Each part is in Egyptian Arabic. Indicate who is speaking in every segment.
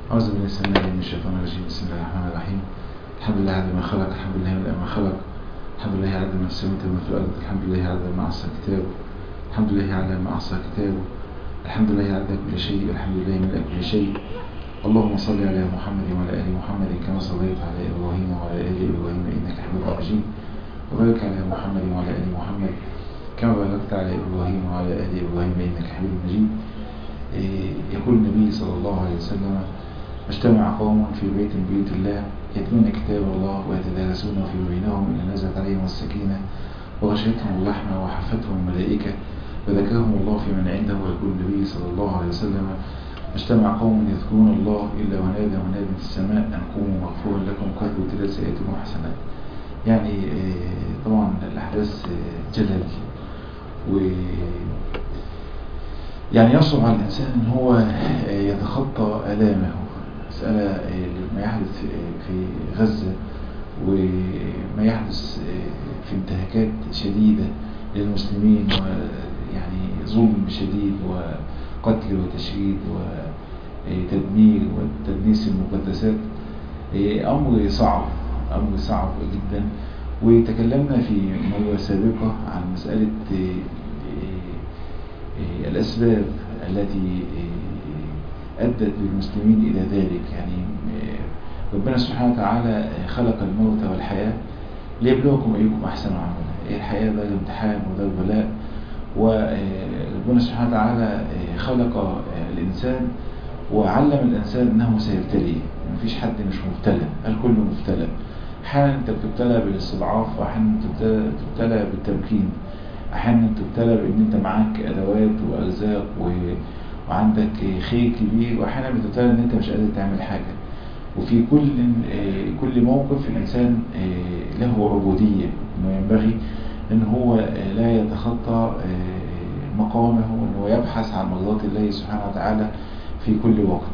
Speaker 1: أعوذ بالله السميع العليم من الشيطان الرجيم بسم الله الرحمن الرحيم الحمد لله عدد ما خلق الحمد لله من ما خلق الحمد لله عدد ما في السماوات وما في الأرض الحمد لله عدد ما أحصى كتابه الحمد لله على ما أحصى كتابه الحمد لله عدد كل شيء الحمد لله من كل شيء اللهم صل على محمد وعلى آل محمد كما صليت على إبراهيم وعلى آل إبراهيم إنك حميد مجيد وبارك على محمد وعلى آل محمد كما باركت على إبراهيم وعلى آل إبراهيم إنك حميد مجيد يقول النبي صلى الله عليه وسلم اجتمع قوم في بيت من بيوت الله يتلون كتاب الله ويتدارسونه في بينهم إلا نزلت عليهم السكينة وغشيتهم الرحمة وحفتهم الملائكة وذكرهم الله في من عنده ويقول النبي صلى الله عليه وسلم اجتمع قوم يذكرون الله إلا ونادى مناد في السماء أن قوموا مغفورا لكم قد وتلت سيئاتكم حسنات يعني طبعا الأحداث جلل و يعني يصعب على الإنسان أن هو يتخطى آلامه مسألة ما يحدث في غزة وما يحدث في انتهاكات شديدة للمسلمين ويعني ظلم شديد وقتل وتشريد وتدمير وتدنيس المقدسات أمر صعب أمر صعب جدا وتكلمنا في مرة سابقة عن مسألة الأسباب التي أدت بالمسلمين إلى ذلك يعني ربنا سبحانه وتعالى خلق الموت والحياة ليبلوكم أيكم أحسن عملا الحياة ده امتحان وده بلاء وربنا سبحانه وتعالى خلق الإنسان وعلم الإنسان أنه سيبتليه مفيش حد مش مبتلى الكل مبتلى أحيانا أنت بتبتلى بالاستضعاف وأحيانا بتبتلى بالتمكين احيانا تبتلى بان انت معاك ادوات وارزاق و... وعندك خير كبير واحيانا بتبتلى ان انت مش قادر تعمل حاجة وفي كل كل موقف الانسان له عبودية انه ينبغي ان هو لا يتخطى مقامه وانه يبحث عن مرضات الله سبحانه وتعالى في كل وقت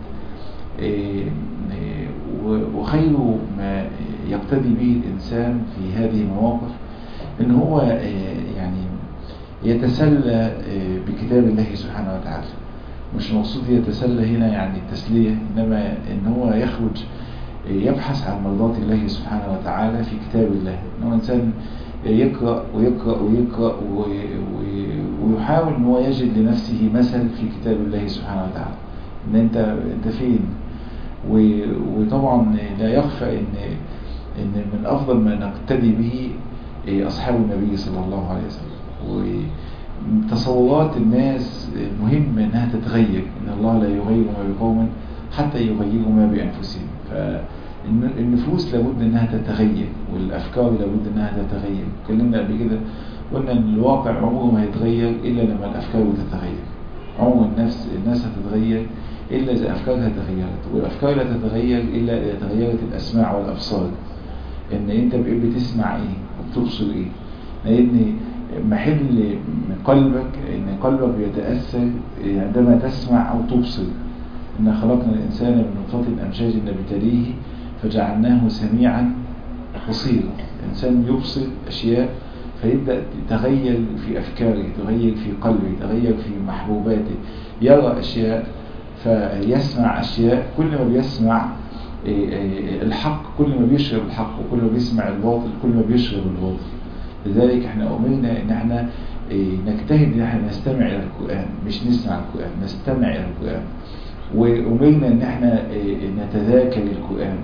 Speaker 1: وخير ما يقتدي به الانسان في هذه المواقف ان هو يعني يتسلى بكتاب الله سبحانه وتعالى مش مقصود يتسلى هنا يعني التسلية إنما إن هو يخرج يبحث عن مرضات الله سبحانه وتعالى في كتاب الله إن هو إنسان يقرأ ويقرأ ويقرأ ويحاول إن هو يجد لنفسه مثل في كتاب الله سبحانه وتعالى إن أنت أنت فين وطبعا لا يخفى إن إن من أفضل ما نقتدي به أصحاب النبي صلى الله عليه وسلم وتصورات الناس مهم انها تتغير ان الله لا يغير ما بقوم حتى يغيروا ما بانفسهم فالنفوس لابد انها تتغير والافكار لابد انها تتغير اتكلمنا قبل كده قلنا ان الواقع عمره ما يتغير الا لما الافكار تتغير عمر النفس الناس هتتغير الا اذا افكارها تغيرت والافكار لا تتغير الا اذا تغيرت الاسماع والابصار ان انت بتسمع ايه وبتبصر ايه لان محل من قلبك ان قلبك بيتأثر عندما تسمع او تبصر ان خلقنا الانسان من نطفة امشاج نبتليه فجعلناه سميعا بصيرا الانسان يبصر اشياء فيبدأ يتغير في افكاره يتغير في قلبه يتغير في محبوباته يرى اشياء فيسمع اشياء كل ما بيسمع الحق كل ما بيشرب الحق وكل ما بيسمع الباطل كل ما بيشرب الباطل لذلك احنا أمرنا ان احنا نجتهد ان احنا نستمع الى القرآن مش نسمع القرآن نستمع الى القرآن وأمرنا ان احنا نتذاكر القرآن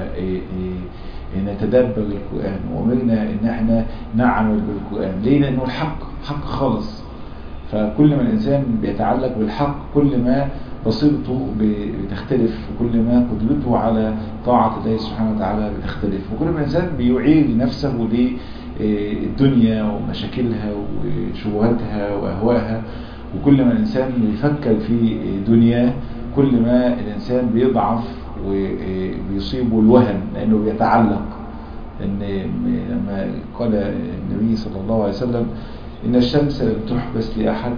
Speaker 1: ونتدبر القرآن وأمرنا ان احنا نعمل بالقرآن ليه لانه الحق حق خالص فكل ما الانسان بيتعلق بالحق كل ما بصيرته بتختلف وكل ما قدرته على طاعة الله سبحانه وتعالى بتختلف وكل ما الانسان بيعيد نفسه ليه الدنيا ومشاكلها وشبهاتها وأهواها وكل ما الإنسان يفكر في دنياه كل ما الإنسان بيضعف وبيصيبه الوهن لأنه بيتعلق إن لما قال النبي صلى الله عليه وسلم إن الشمس لم تحبس لأحد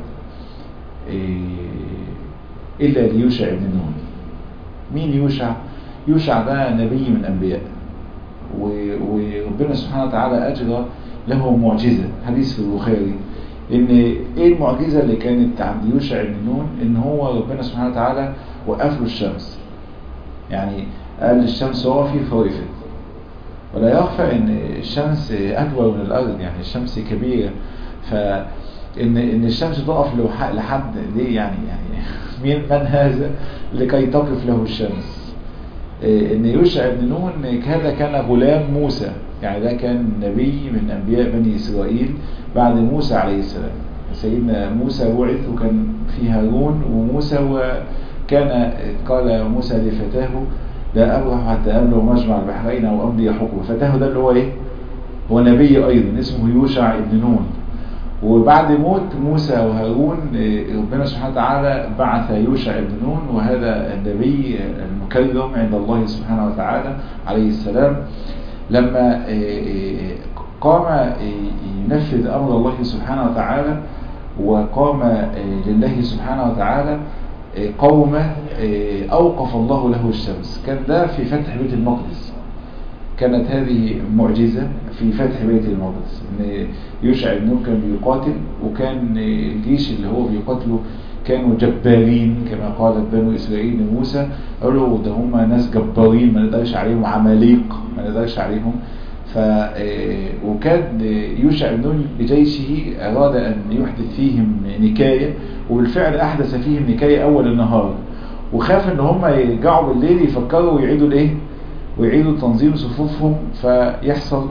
Speaker 1: إلا ليوشع بن نون مين يوشع؟ يوشع ده نبي من الأنبياء وربنا سبحانه وتعالى أجرى له معجزة حديث في البخاري ان ايه المعجزة اللي كانت عند يوشع بن نون ان هو ربنا سبحانه وتعالى وقف له الشمس يعني قال الشمس وقفي فوقفت ولا يخفى ان الشمس اكبر من الارض يعني الشمس كبيرة فان ان الشمس تقف لحد ليه يعني يعني مين من هذا لكي تقف له الشمس ان يوشع بن نون هذا كان غلام موسى يعني ده كان نبي من انبياء بني اسرائيل بعد موسى عليه السلام سيدنا موسى بعث وكان في هارون وموسى وكان قال موسى لفتاه لا أبرح حتى أبلغ مجمع البحرين أو أمضي حكم فتاه ده اللي هو إيه هو نبي أيضا اسمه يوشع ابن نون وبعد موت موسى وهارون ربنا سبحانه وتعالى بعث يوشع ابن نون وهذا النبي المكرم عند الله سبحانه وتعالى عليه السلام لما قام ينفذ أمر الله سبحانه وتعالى وقام لله سبحانه وتعالى قوم أوقف الله له الشمس كان ده في فتح بيت المقدس كانت هذه معجزة في فتح بيت المقدس ان يوشع بن نون كان بيقاتل وكان الجيش اللي هو بيقاتله كانوا جبارين كما قالت بنو إسرائيل لموسى قالوا ده هم ناس جبارين ما نقدرش عليهم عماليق ما نقدرش عليهم ف وكان يوشع بن نون بجيشه أراد أن يحدث فيهم نكاية وبالفعل أحدث فيهم نكاية أول النهار وخاف ان هم يرجعوا بالليل يفكروا ويعيدوا الايه ويعيدوا تنظيم صفوفهم فيحصل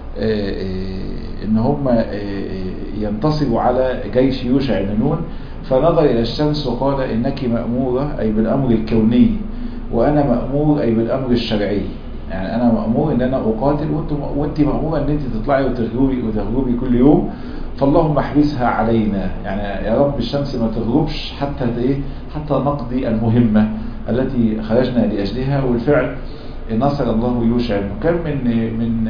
Speaker 1: ان هم ينتصروا على جيش يوشع بن نون فنظر الى الشمس وقال انك مأمورة اي بالامر الكوني وانا مأمور اي بالامر الشرعي يعني انا مأمور ان انا اقاتل وانت مأمورة ان انت تطلعي وتغربي وتغربي كل يوم فاللهم احبسها علينا يعني يا رب الشمس ما تغربش حتى ايه حتى نقضي المهمة التي خرجنا لأجلها والفعل نصر الله يوشع بن كم من من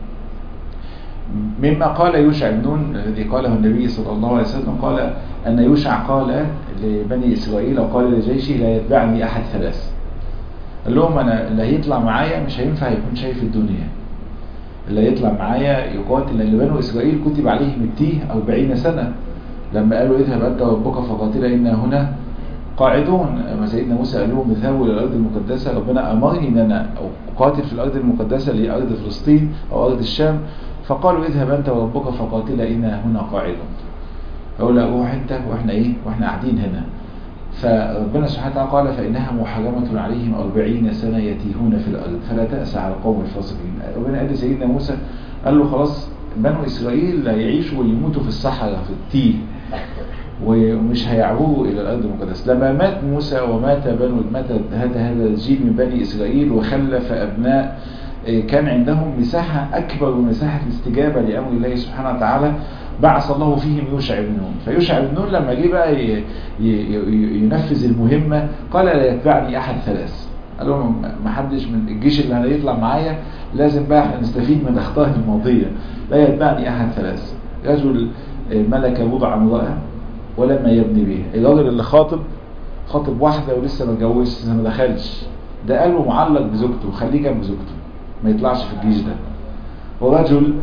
Speaker 1: مما قال يوشع بن نون الذي قاله النبي صلى الله عليه وسلم قال أن يوشع قال لبني إسرائيل وقال لجيشي لا يتبعني أحد ثلاث قال لهم أنا اللي هيطلع معايا مش هينفع يكون شايف الدنيا اللي يطلع معايا يقاتل لأن بنو إسرائيل كتب عليهم التيه أربعين سنة لما قالوا اذهب أنت وربك فقاتل إنا هنا قاعدون اما سيدنا موسى قال لهم اذهبوا الى الارض المقدسه ربنا امرني ان انا اقاتل في الارض المقدسه اللي هي ارض فلسطين او ارض الشام فقالوا اذهب انت وربك فقاتل انا هنا قاعدون فقال لا روح انت واحنا ايه واحنا قاعدين هنا فربنا سبحانه وتعالى قال فانها محرمه عليهم أربعين سنه يتيهون في الارض فلا تاس على القوم الفاسقين ربنا قال لسيدنا موسى قال له خلاص بنو اسرائيل هيعيشوا ويموتوا في الصحراء في التيه ومش هيعبروا إلى الأرض المقدسة لما مات موسى ومات بنو مات هذا هذا الجيل من بني إسرائيل وخلف أبناء كان عندهم مساحة أكبر من مساحة الاستجابة لأمر الله سبحانه وتعالى بعث الله فيهم يوشع بن نون فيوشع بن نون لما جه بقى ينفذ المهمة قال لا يتبعني أحد ثلاث قال لهم ما حدش من الجيش اللي هيطلع معايا لازم بقى احنا نستفيد من اخطائه الماضية لا يتبعني أحد ثلاث رجل ملك وضع امرأة ولما يبني بيها الراجل اللي خاطب خاطب واحدة ولسه ما اتجوزش لسه ما دخلش ده قلبه معلق بزوجته خليه جنب زوجته ما يطلعش في الجيش ده ورجل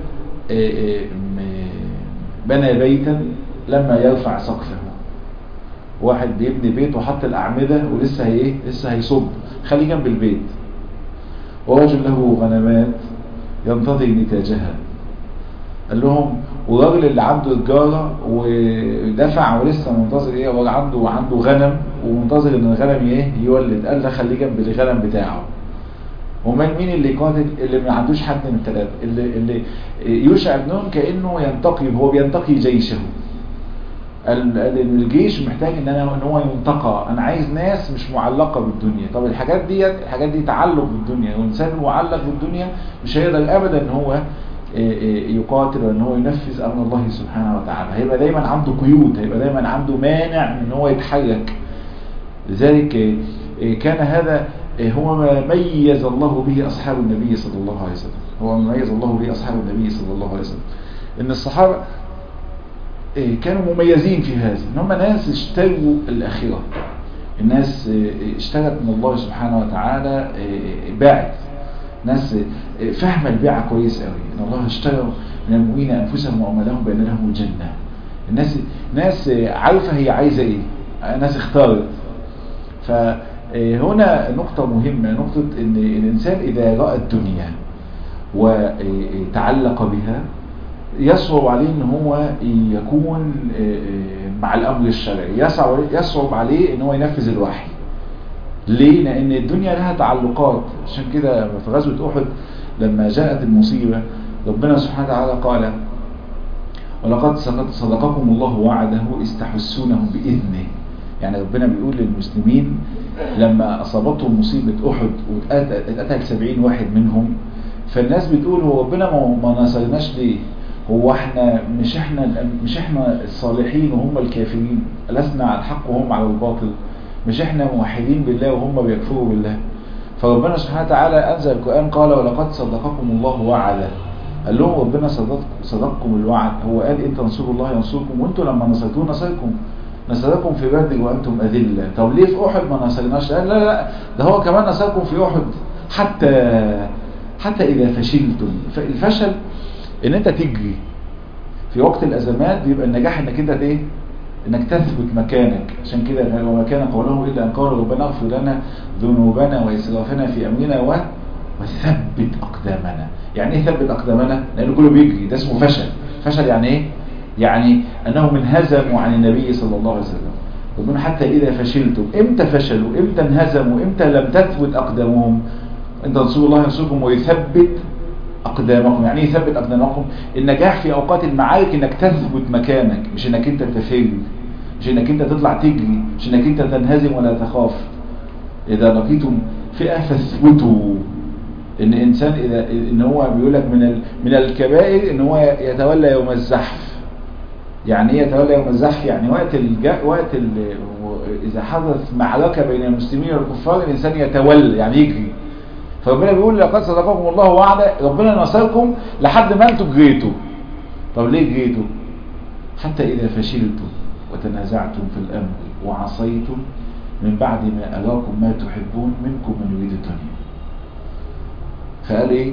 Speaker 1: بنى بيتا لما يرفع سقفه واحد بيبني بيت وحط الأعمدة ولسه هي ايه لسه هيصب خليه جنب البيت ورجل له غنمات ينتظر نتاجها قال لهم والراجل اللي عنده تجارة ودفع ولسه منتظر ايه هو عنده عنده غنم ومنتظر ان الغنم ايه يولد قال ده خليه جنب الغنم بتاعه ومن مين اللي قاتل اللي ما عندوش حد من الثلاثه اللي اللي يوشع بن نون كانه ينتقي هو بينتقي جيشه الجيش محتاج ان انا ان هو ينتقى انا عايز ناس مش معلقه بالدنيا طب الحاجات ديت الحاجات دي تعلق بالدنيا والانسان المعلق بالدنيا مش هيقدر ابدا ان هو يقاتل وان هو ينفذ امر الله سبحانه وتعالى هيبقى دايما عنده قيود هيبقى دايما عنده مانع من ان هو يتحرك لذلك كان هذا هو ما ميز الله به اصحاب النبي صلى الله عليه وسلم هو ما ميز الله به اصحاب النبي صلى الله عليه وسلم ان الصحابه كانوا مميزين في هذا ان هم ناس اشتروا الاخره الناس اشترت من الله سبحانه وتعالى باعت ناس فاهمه البيعه كويس قوي ان الله اشترى من المؤمنين انفسهم واموالهم بان لهم الجنه الناس ناس عارفه هي عايزه ايه ناس اختارت هنا نقطة مهمة نقطة ان الانسان اذا رأى الدنيا وتعلق بها يصعب عليه ان هو يكون مع الامر الشرعي يصعب يصعب عليه ان هو ينفذ الوحي ليه لان الدنيا لها تعلقات عشان كده في غزوة احد لما جاءت المصيبة ربنا سبحانه وتعالى قال ولقد صدقكم الله وعده استحسونهم بإذنه يعني ربنا بيقول للمسلمين لما أصابتهم مصيبة أحد واتقتل سبعين واحد منهم فالناس بتقول هو ربنا ما نصرناش ليه هو احنا مش احنا مش احنا الصالحين وهم الكافرين لسنا على الحق وهم على الباطل مش احنا موحدين بالله وهم بيكفروا بالله فربنا سبحانه وتعالى أنزل القرآن قال ولقد صدقكم الله وعده قال لهم ربنا صدق صدقكم الوعد هو قال ان تنصروا الله ينصركم وانتم لما نصرتوه نصركم نصركم في بدر وانتم اذله طب ليه في احد ما نصرناش قال لا لا ده هو كمان نصركم في احد حتى حتى اذا فشلتم فالفشل ان انت تجري في وقت الازمات بيبقى النجاح انك انت ايه انك تثبت مكانك عشان كده وما كان قوله الا ان قال ربنا اغفر لنا ذنوبنا واسرافنا في امرنا و وثبت اقدامنا يعني ايه ثبت اقدامنا لان كله بيجري ده اسمه فشل فشل يعني ايه يعني انهم انهزموا عن النبي صلى الله عليه وسلم ربنا حتى اذا فشلتم امتى فشلوا امتى انهزموا امتى لم تثبت اقدامهم ان تنصروا الله ينصركم ويثبت اقدامكم يعني ايه يثبت اقدامكم النجاح في اوقات المعارك انك تثبت مكانك مش انك انت تفل مش انك انت تطلع تجري مش انك انت تنهزم ولا تخاف اذا لقيتم فئة فاثبتوا ان انسان اذا ان هو بيقول لك من من الكبائر ان هو يتولى يوم الزحف يعني ايه يتولى يوم الزحف يعني وقت الج... وقت ال... اذا حدث معركه بين المسلمين والكفار الانسان يتولى يعني يجري فربنا بيقول لقد صدقكم الله وعده ربنا نصركم لحد ما انتم جريتوا طب ليه جريتوا حتى اذا فشلتم وتنازعتم في الامر وعصيتم من بعد ما اراكم ما تحبون منكم من يريد الدنيا فقال ايه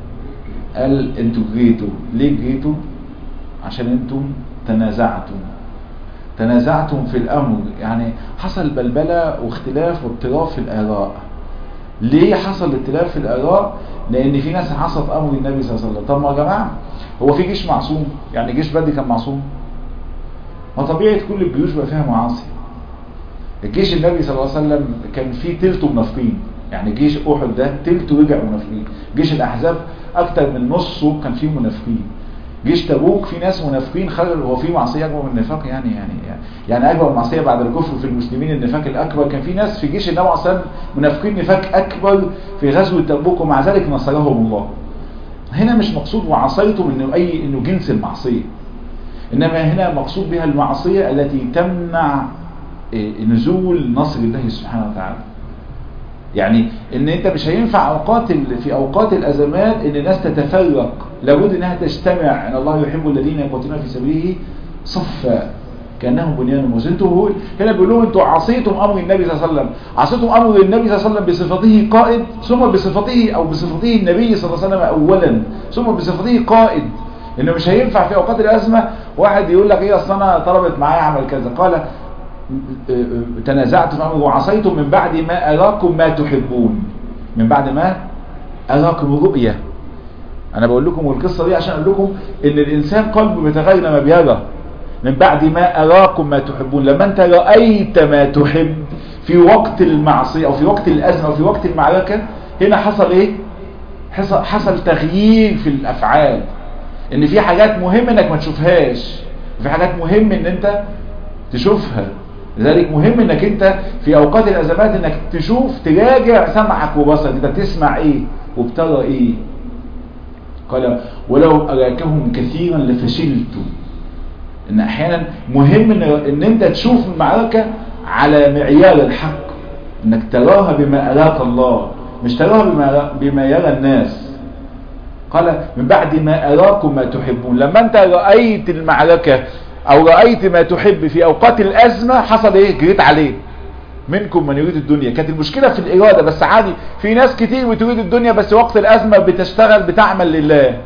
Speaker 1: قال انتوا جريتوا ليه جريتوا عشان انتم تنازعتم تنازعتم في الامر يعني حصل بلبلة واختلاف واضطراب في الاراء ليه حصل اختلاف في الاراء لان في ناس عصت امر النبي صلى الله عليه وسلم طب ما يا جماعه هو في جيش معصوم يعني جيش بدري كان معصوم ما طبيعه كل الجيوش بقى فيها معاصي الجيش النبي صلى الله عليه وسلم كان فيه تلته منافقين يعني جيش احد ده تلته رجع منافقين جيش الاحزاب اكتر من نصه كان فيه منافقين جيش تبوك في ناس منافقين خلل هو في معصيه اكبر من النفاق يعني يعني يعني اكبر معصيه بعد الكفر في المسلمين النفاق الاكبر كان في ناس في جيش النبي صلى منافقين نفاق اكبر في غزوه تبوك ومع ذلك نصرهم الله هنا مش مقصود وعصيتم انه اي انه جنس المعصيه انما هنا مقصود بها المعصيه التي تمنع نزول نصر الله سبحانه وتعالى يعني ان انت مش هينفع اوقات في اوقات الازمات ان الناس تتفرق لابد انها تجتمع ان الله يحب الذين يقاتلون في سبيله صفا كانهم بنيان مرصوص انتوا هنا بيقول لهم انتوا عصيتم امر النبي صلى الله عليه وسلم عصيتم امر النبي صلى الله عليه وسلم بصفته قائد ثم بصفته او بصفته النبي صلى الله عليه وسلم اولا ثم بصفته قائد انه مش هينفع في اوقات الازمه واحد يقول لك ايه اصل انا طلبت معايا اعمل كذا قال تنازعتم امر وعصيتم من بعد ما اراكم ما تحبون من بعد ما اراكم رؤيه انا بقول لكم القصه دي عشان اقول لكم ان الانسان قلبه بيتغير لما بيرى من بعد ما اراكم ما تحبون لما انت رايت ما تحب في وقت المعصيه او في وقت الازمه او في وقت المعركه هنا حصل ايه حصل, حصل تغيير في الافعال ان في حاجات مهم انك ما تشوفهاش وفي حاجات مهم ان انت تشوفها لذلك مهم انك انت في اوقات الازمات انك تشوف تراجع سمعك وبصرك انت بتسمع ايه وبترى ايه قال ولو اراكهم كثيرا لفشلتم ان احيانا مهم ان, إن انت تشوف المعركة على معيار الحق انك تراها بما اراك الله مش تراها بما, بما يرى الناس قال من بعد ما اراكم ما تحبون لما انت رأيت المعركة او رأيت ما تحب في اوقات الازمة حصل ايه جريت عليه منكم من يريد الدنيا كانت المشكلة في الارادة بس عادي في ناس كتير بتريد الدنيا بس وقت الازمة بتشتغل بتعمل لله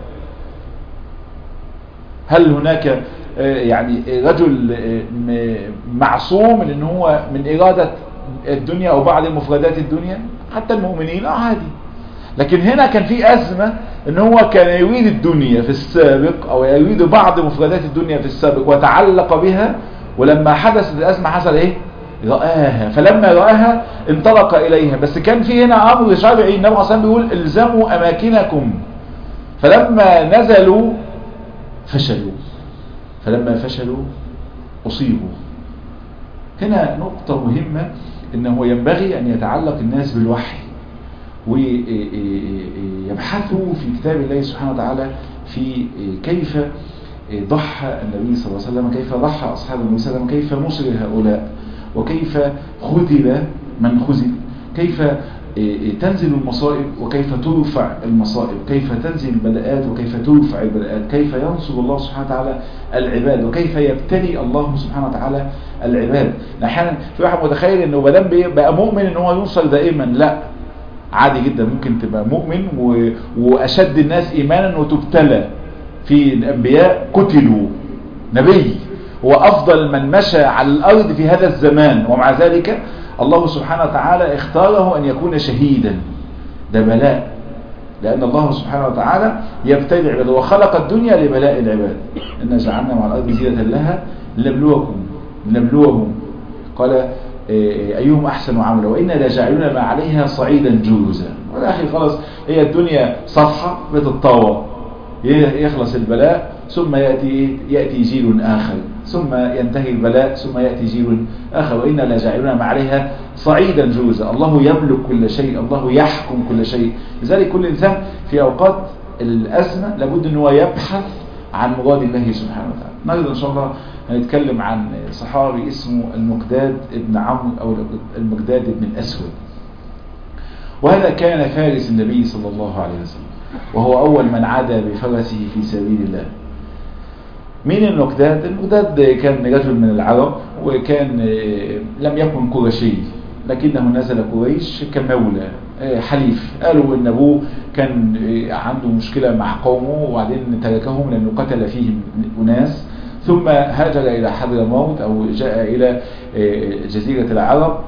Speaker 1: هل هناك يعني رجل معصوم من ان هو من ارادة الدنيا او بعض مفردات الدنيا حتى المؤمنين اه عادي لكن هنا كان في ازمة ان هو كان يريد الدنيا في السابق او يريد بعض مفردات الدنيا في السابق وتعلق بها ولما حدثت الازمة حصل ايه رآها فلما رآها انطلق إليها بس كان في هنا أمر شرعي النبي صلى الله عليه وسلم بيقول الزموا أماكنكم فلما نزلوا فشلوا فلما فشلوا أصيبوا هنا نقطة مهمة انه ينبغي ان يتعلق الناس بالوحي ويبحثوا في كتاب الله سبحانه وتعالى في كيف ضحى النبي صلى الله عليه وسلم كيف ضحى أصحاب النبي صلى الله عليه وسلم كيف نصر هؤلاء وكيف خذل من خذل كيف تنزل المصائب وكيف ترفع المصائب كيف تنزل البلاءات وكيف ترفع البلاءات كيف ينصر الله سبحانه وتعالى العباد وكيف يبتلي الله سبحانه وتعالى العباد احيانا في واحد متخيل انه بدل بقى مؤمن ان هو ينصر دائما لا عادي جدا ممكن تبقى مؤمن و... واشد الناس ايمانا وتبتلى في الانبياء قتلوا نبي هو افضل من مشى على الارض في هذا الزمان ومع ذلك الله سبحانه وتعالى اختاره ان يكون شهيدا ده بلاء لأن الله سبحانه وتعالى يبتلي عباده وخلق الدنيا لبلاء العباد إن جعلنا مع الأرض زينة لها لنبلوكم لنبلوهم قال أيهم أحسن عملا وإنا لجاعلون ما عليها صعيدا جوزا والآخر خلاص هي الدنيا صفحة بتتطور يخلص البلاء ثم يأتي, يأتي جيل آخر ثم ينتهي البلاء ثم يأتي جيل آخر وإنا لجاعلون ما عليها صعيدا جوزا الله يملك كل شيء الله يحكم كل شيء لذلك كل إنسان في أوقات الأزمة لابد أنه يبحث عن مراد الله سبحانه وتعالى النهارده إن شاء الله هنتكلم عن صحابي اسمه المقداد ابن عمرو أو المقداد ابن الأسود وهذا كان فارس النبي صلى الله عليه وسلم وهو أول من عاد بفرسه في سبيل الله مين المقداد؟ المقداد كان رجل من العرب وكان لم يكن قرشي لكنه نزل قريش كمولى حليف قالوا ان ابوه كان عنده مشكلة مع قومه وبعدين تركهم لانه قتل فيهم اناس ثم هاجر الى حضر الموت او جاء الى جزيرة العرب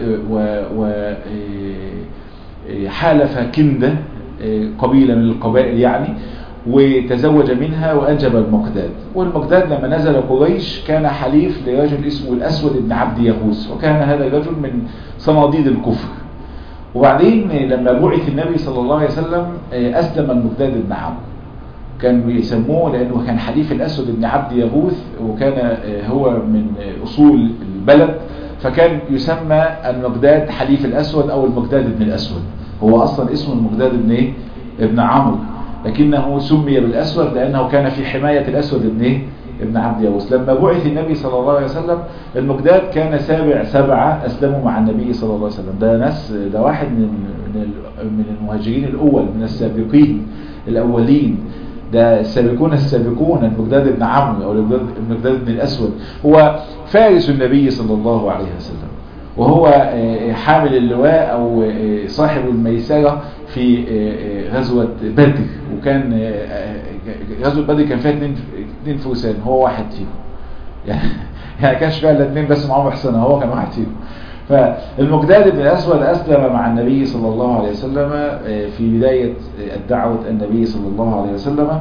Speaker 1: وحالف كندة قبيلة من القبائل يعني وتزوج منها وأنجب المقداد والمقداد لما نزل قريش كان حليف لرجل اسمه الأسود بن عبد يغوث وكان هذا الرجل من صناديد الكفر وبعدين لما بعث النبي صلى الله عليه وسلم أسلم المقداد بن عمرو كانوا يسموه لأنه كان حليف الأسود بن عبد يغوث وكان هو من أصول البلد فكان يسمى المقداد حليف الأسود أو المقداد بن الأسود هو أصلا اسمه المقداد بن إيه؟ ابن عمرو لكنه سمي بالأسود لأنه كان في حماية الأسود ابن إيه؟ ابن عبد يوس لما بعث النبي صلى الله عليه وسلم المقداد كان سابع سبعة أسلموا مع النبي صلى الله عليه وسلم ده ناس ده واحد من من من المهاجرين الأول من السابقين الأولين ده السابقون السابقون المقداد بن عمرو أو المقداد بن الأسود هو فارس النبي صلى الله عليه وسلم وهو حامل اللواء أو صاحب الميسرة في غزوة بدر وكان غزوة بدر كان فيها اثنين اثنين فرسان هو واحد فيهم يعني يعني كانش فيها الا اثنين بس معاهم حصنة هو كان واحد فيهم فالمقداد بن الأسود أسلم مع النبي صلى الله عليه وسلم في بداية الدعوة النبي صلى الله عليه وسلم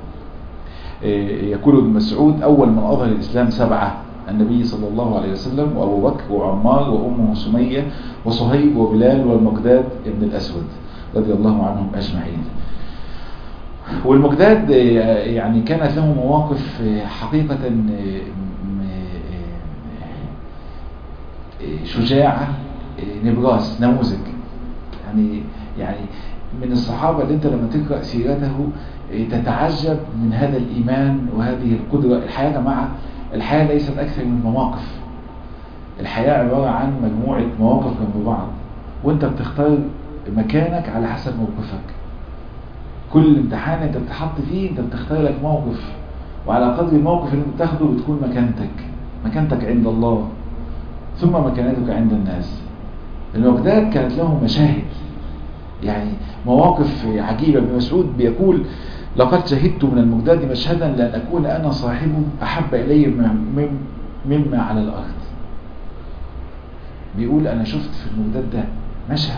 Speaker 1: يقول ابن مسعود أول من أظهر الإسلام سبعة النبي صلى الله عليه وسلم وأبو بكر وعمار وأمه سمية وصهيب وبلال والمقداد ابن الأسود رضي الله عنهم أجمعين والمقداد يعني كانت له مواقف حقيقة شجاعة نبراس نموذج يعني يعني من الصحابة اللي انت لما تقرأ سيرته تتعجب من هذا الإيمان وهذه القدرة الحياة يا جماعة الحياة ليست أكثر من مواقف الحياة عبارة عن مجموعة مواقف جنب بعض وانت بتختار مكانك على حسب موقفك كل امتحان انت بتحط فيه انت بتختار لك موقف وعلى قدر الموقف اللي انت بتاخده بتكون مكانتك مكانتك عند الله ثم مكانتك عند الناس المقداد كانت له مشاهد يعني مواقف عجيبة ابن مسعود بيقول لقد شهدت من المقداد مشهدا لأن أكون أنا صاحبه أحب إلي مما على الأرض بيقول انا شفت في المجدد ده مشهد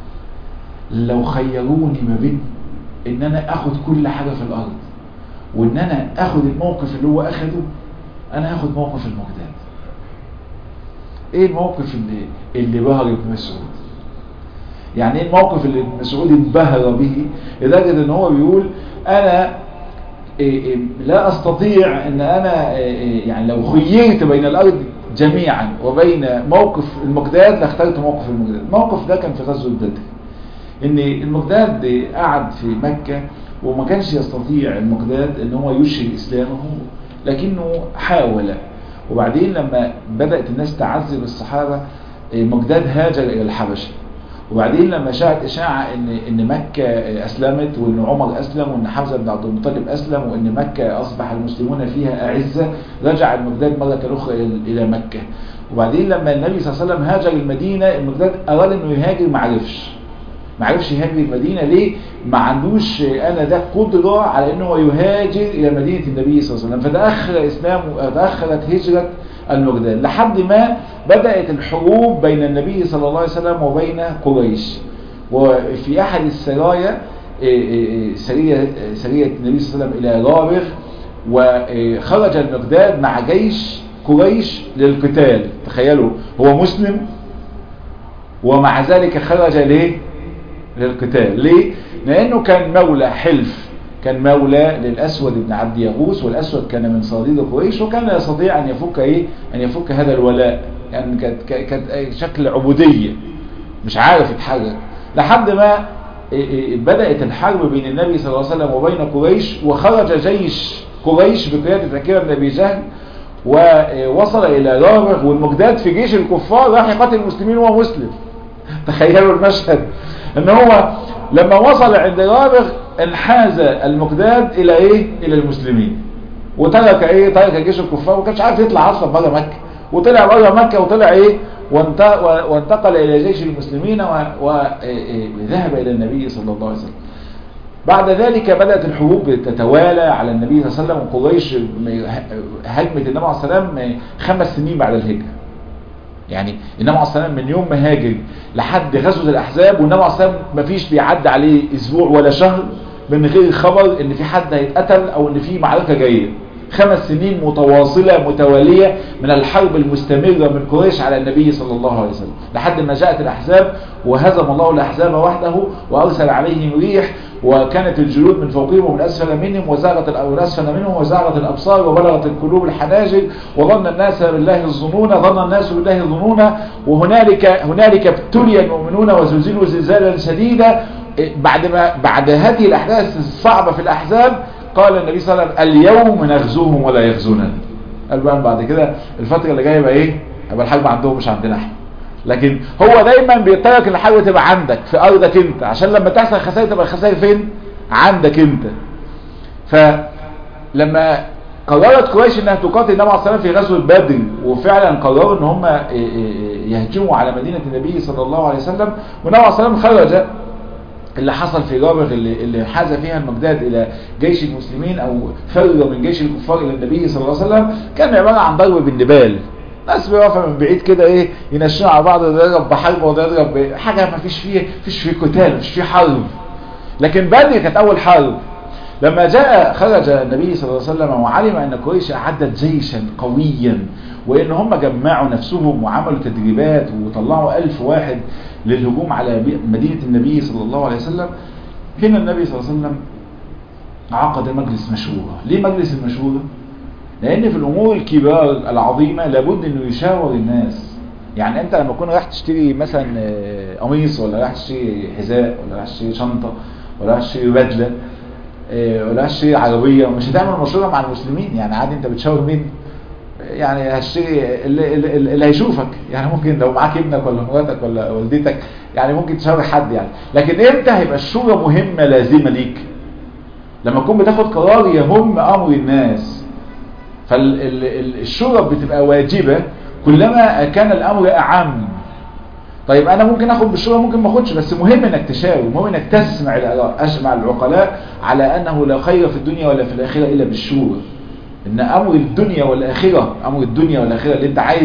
Speaker 1: لو خيروني ما بين ان انا اخد كل حاجة في الارض وان انا اخد الموقف اللي هو اخده انا هاخد موقف المجدد ايه الموقف اللي اللي بهر ابن مسعود يعني ايه الموقف اللي ابن مسعود انبهر به لدرجه ان هو بيقول انا إيه إيه لا استطيع ان انا إيه يعني لو خيرت بين الارض جميعا وبين موقف المقداد لاخترت موقف المقداد الموقف ده كان في غزوه بدر ان المقداد قعد في مكه وما كانش يستطيع المقداد ان هو يشهر اسلامه لكنه حاول وبعدين لما بدأت الناس تعذب الصحابة مقداد هاجر إلى الحبشة وبعدين لما شاعت إشاعة إن إن مكة أسلمت وإن عمر أسلم وإن حمزة بن عبد المطلب أسلم وإن مكة أصبح المسلمون فيها أعزة رجع المقداد مرة أخرى إلى مكة وبعدين لما النبي صلى الله عليه وسلم هاجر المدينة المقداد أراد إنه يهاجر ما عرفش ما عرفش يهاجر المدينة ليه؟ ما عندوش أنا ده قدرة على إنه يهاجر إلى مدينة النبي صلى الله عليه وسلم فتأخر إسلامه تأخرت هجرة المقداد لحد ما بدأت الحروب بين النبي صلى الله عليه وسلم وبين قريش وفي أحد السرايا سرية, سرية النبي صلى الله عليه وسلم إلى غابر وخرج المقداد مع جيش قريش للقتال تخيلوا هو مسلم ومع ذلك خرج ليه للقتال ليه لأنه كان مولى حلف كان مولى للأسود بن عبد يغوث والأسود كان من صديد قريش وكان يستطيع أن يفك إيه أن يفك هذا الولاء يعني كانت كانت شكل عبودية مش عارف يتحرك لحد ما بدأت الحرب بين النبي صلى الله عليه وسلم وبين قريش وخرج جيش قريش بقيادة عكرمة بن أبي جهل ووصل إلى رابغ والمجداد في جيش الكفار راح يقاتل المسلمين وهو مسلم تخيلوا المشهد ان هو لما وصل عند رابغ انحاز المقداد الى ايه الى المسلمين وترك ايه ترك جيش الكفار وما كانش عارف يطلع اصلا بره مكه وطلع بره مكه وطلع ايه وانتقل الى جيش المسلمين وذهب الى النبي صلى الله عليه وسلم بعد ذلك بدأت الحروب تتوالى على النبي صلى الله عليه وسلم وقريش هجمت النبي عليه السلام خمس سنين بعد الهجرة يعني النبي عليه السلام من يوم ما هاجر لحد غزوة الأحزاب والنبي عليه السلام ما فيش بيعدي عليه أسبوع ولا شهر من غير خبر إن في حد هيتقتل أو إن في معركة جاية خمس سنين متواصلة متوالية من الحرب المستمرة من قريش على النبي صلى الله عليه وسلم لحد ما جاءت الأحزاب وهزم الله الأحزاب وحده وأرسل عليهم ريح وكانت الجلود من فوقهم ومن أسفل منهم وزاغت أسفل منهم وزاغت الأبصار وبلغت القلوب الحناجر وظن الناس بالله الظنون ظن الناس بالله الظنون وهنالك هنالك ابتلي المؤمنون وزلزلوا زلزالا شديدا بعد ما بعد هذه الأحداث الصعبة في الأحزاب قال النبي صلى الله عليه وسلم اليوم نغزوهم ولا يغزونا قال بقى بعد كده الفترة اللي جاية يبقى ايه يبقى الحرب عندهم مش عندنا احنا لكن هو دايما بيطلق الحرب تبقى عندك في ارضك انت عشان لما تحصل خسائر تبقى الخسائر فين عندك انت فلما قررت قريش انها تقاتل النبي عليه الصلاه والسلام في غزوه بدر وفعلا قرروا ان هم يهجموا على مدينه النبي صلى الله عليه وسلم والنبي عليه الصلاه والسلام خرج اللي حصل في رابغ اللي, اللي حاز فيها المقداد الى جيش المسلمين او فر من جيش الكفار الى النبي صلى الله عليه وسلم كان عبارة عن ضرب بالنبال ناس بيقفوا من بعيد كده ايه ينشنوا على بعض وده يضرب بحرب وده يضرب حاجة ما فيش فيه فيش فيه قتال مش فيه حرب لكن بدر كانت اول حرب لما جاء خرج النبي صلى الله عليه وسلم وعلم ان قريش اعدت جيشا قويا وان هم جمعوا نفسهم وعملوا تدريبات وطلعوا ألف واحد للهجوم على مدينة النبي صلى الله عليه وسلم هنا النبي صلى الله عليه وسلم عقد مجلس مشورة ليه مجلس المشورة؟ لأن في الأمور الكبار العظيمة لابد أنه يشاور الناس يعني أنت لما تكون رايح تشتري مثلا قميص ولا رايح تشتري حذاء ولا رايح تشتري شنطة ولا رايح تشتري بدلة ولا رايح تشتري عربية مش هتعمل مشورة مع المسلمين يعني عادي أنت بتشاور مين؟ يعني هشتري اللي, اللي, اللي هيشوفك يعني ممكن لو معاك ابنك ولا مراتك ولا والدتك يعني ممكن تشاور حد يعني لكن امتى هيبقى الشورى مهمة لازمة ليك لما تكون بتاخد قرار يهم امر الناس فالشورى بتبقى واجبة كلما كان الامر اعم طيب انا ممكن اخد بالشورى ممكن ما اخدش بس مهم انك تشاور مهم انك تسمع الاراء اسمع العقلاء على انه لا خير في الدنيا ولا في الاخره الا بالشورى ان امر الدنيا والاخره امر الدنيا والاخره اللي انت عايز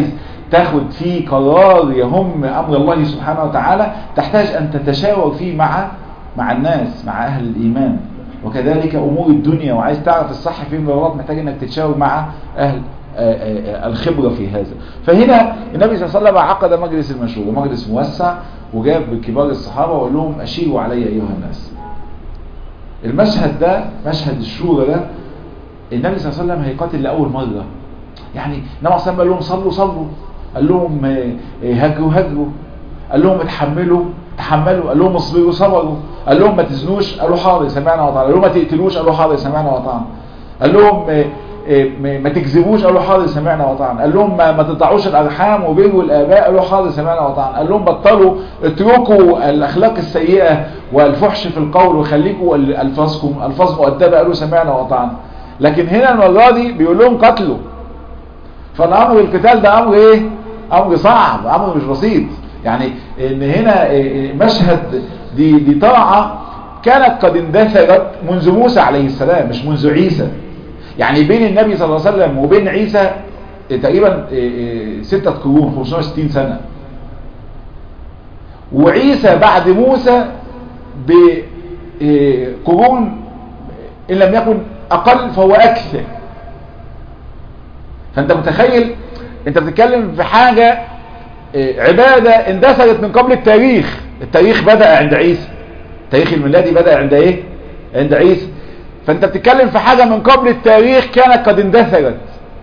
Speaker 1: تاخد فيه قرار يهم امر الله سبحانه وتعالى تحتاج ان تتشاور فيه مع مع الناس مع اهل الايمان وكذلك امور الدنيا وعايز تعرف الصح فين من الغلط محتاج انك تتشاور مع اهل الخبرة في هذا فهنا النبي صلى الله عليه وسلم عقد مجلس المشورة مجلس موسع وجاب كبار الصحابة وقال لهم أشيروا علي أيها الناس المشهد ده مشهد الشورى ده النبي صلى الله عليه وسلم هيقاتل لأول مرة يعني النبي صلى الله عليه وسلم قال لهم صلوا صلوا قال لهم هجروا هجروا قال لهم اتحملوا تحملوا قال لهم اصبروا صبروا قال لهم ما تزنوش قالوا حاضر سمعنا وطعنا قال لهم ما تقتلوش قالوا حاضر سمعنا وطعنا قال لهم ما تكذبوش قالوا حاضر سمعنا وطعنا قال لهم ما, ما تقطعوش الارحام وبروا الاباء قالوا حاضر سمعنا وطعنا قال لهم بطلوا اتركوا الاخلاق السيئه والفحش في القول وخليكوا الفاظكم الفاظ مؤدبه قالوا سمعنا وطعنا لكن هنا المره دي بيقول لهم قتلوا فالامر القتال ده امر ايه امر صعب امر مش بسيط يعني ان هنا مشهد دي دي طاعه كانت قد اندثرت منذ موسى عليه السلام مش منذ عيسى يعني بين النبي صلى الله عليه وسلم وبين عيسى تقريبا ستة قرون 560 سنة وعيسى بعد موسى بقرون إن لم يكن أقل فهو أكثر فأنت متخيل أنت بتتكلم في حاجة عبادة اندثرت من قبل التاريخ التاريخ بدأ عند عيسى التاريخ الميلادي بدأ عند ايه عند عيسى فانت بتتكلم في حاجة من قبل التاريخ كانت قد اندثرت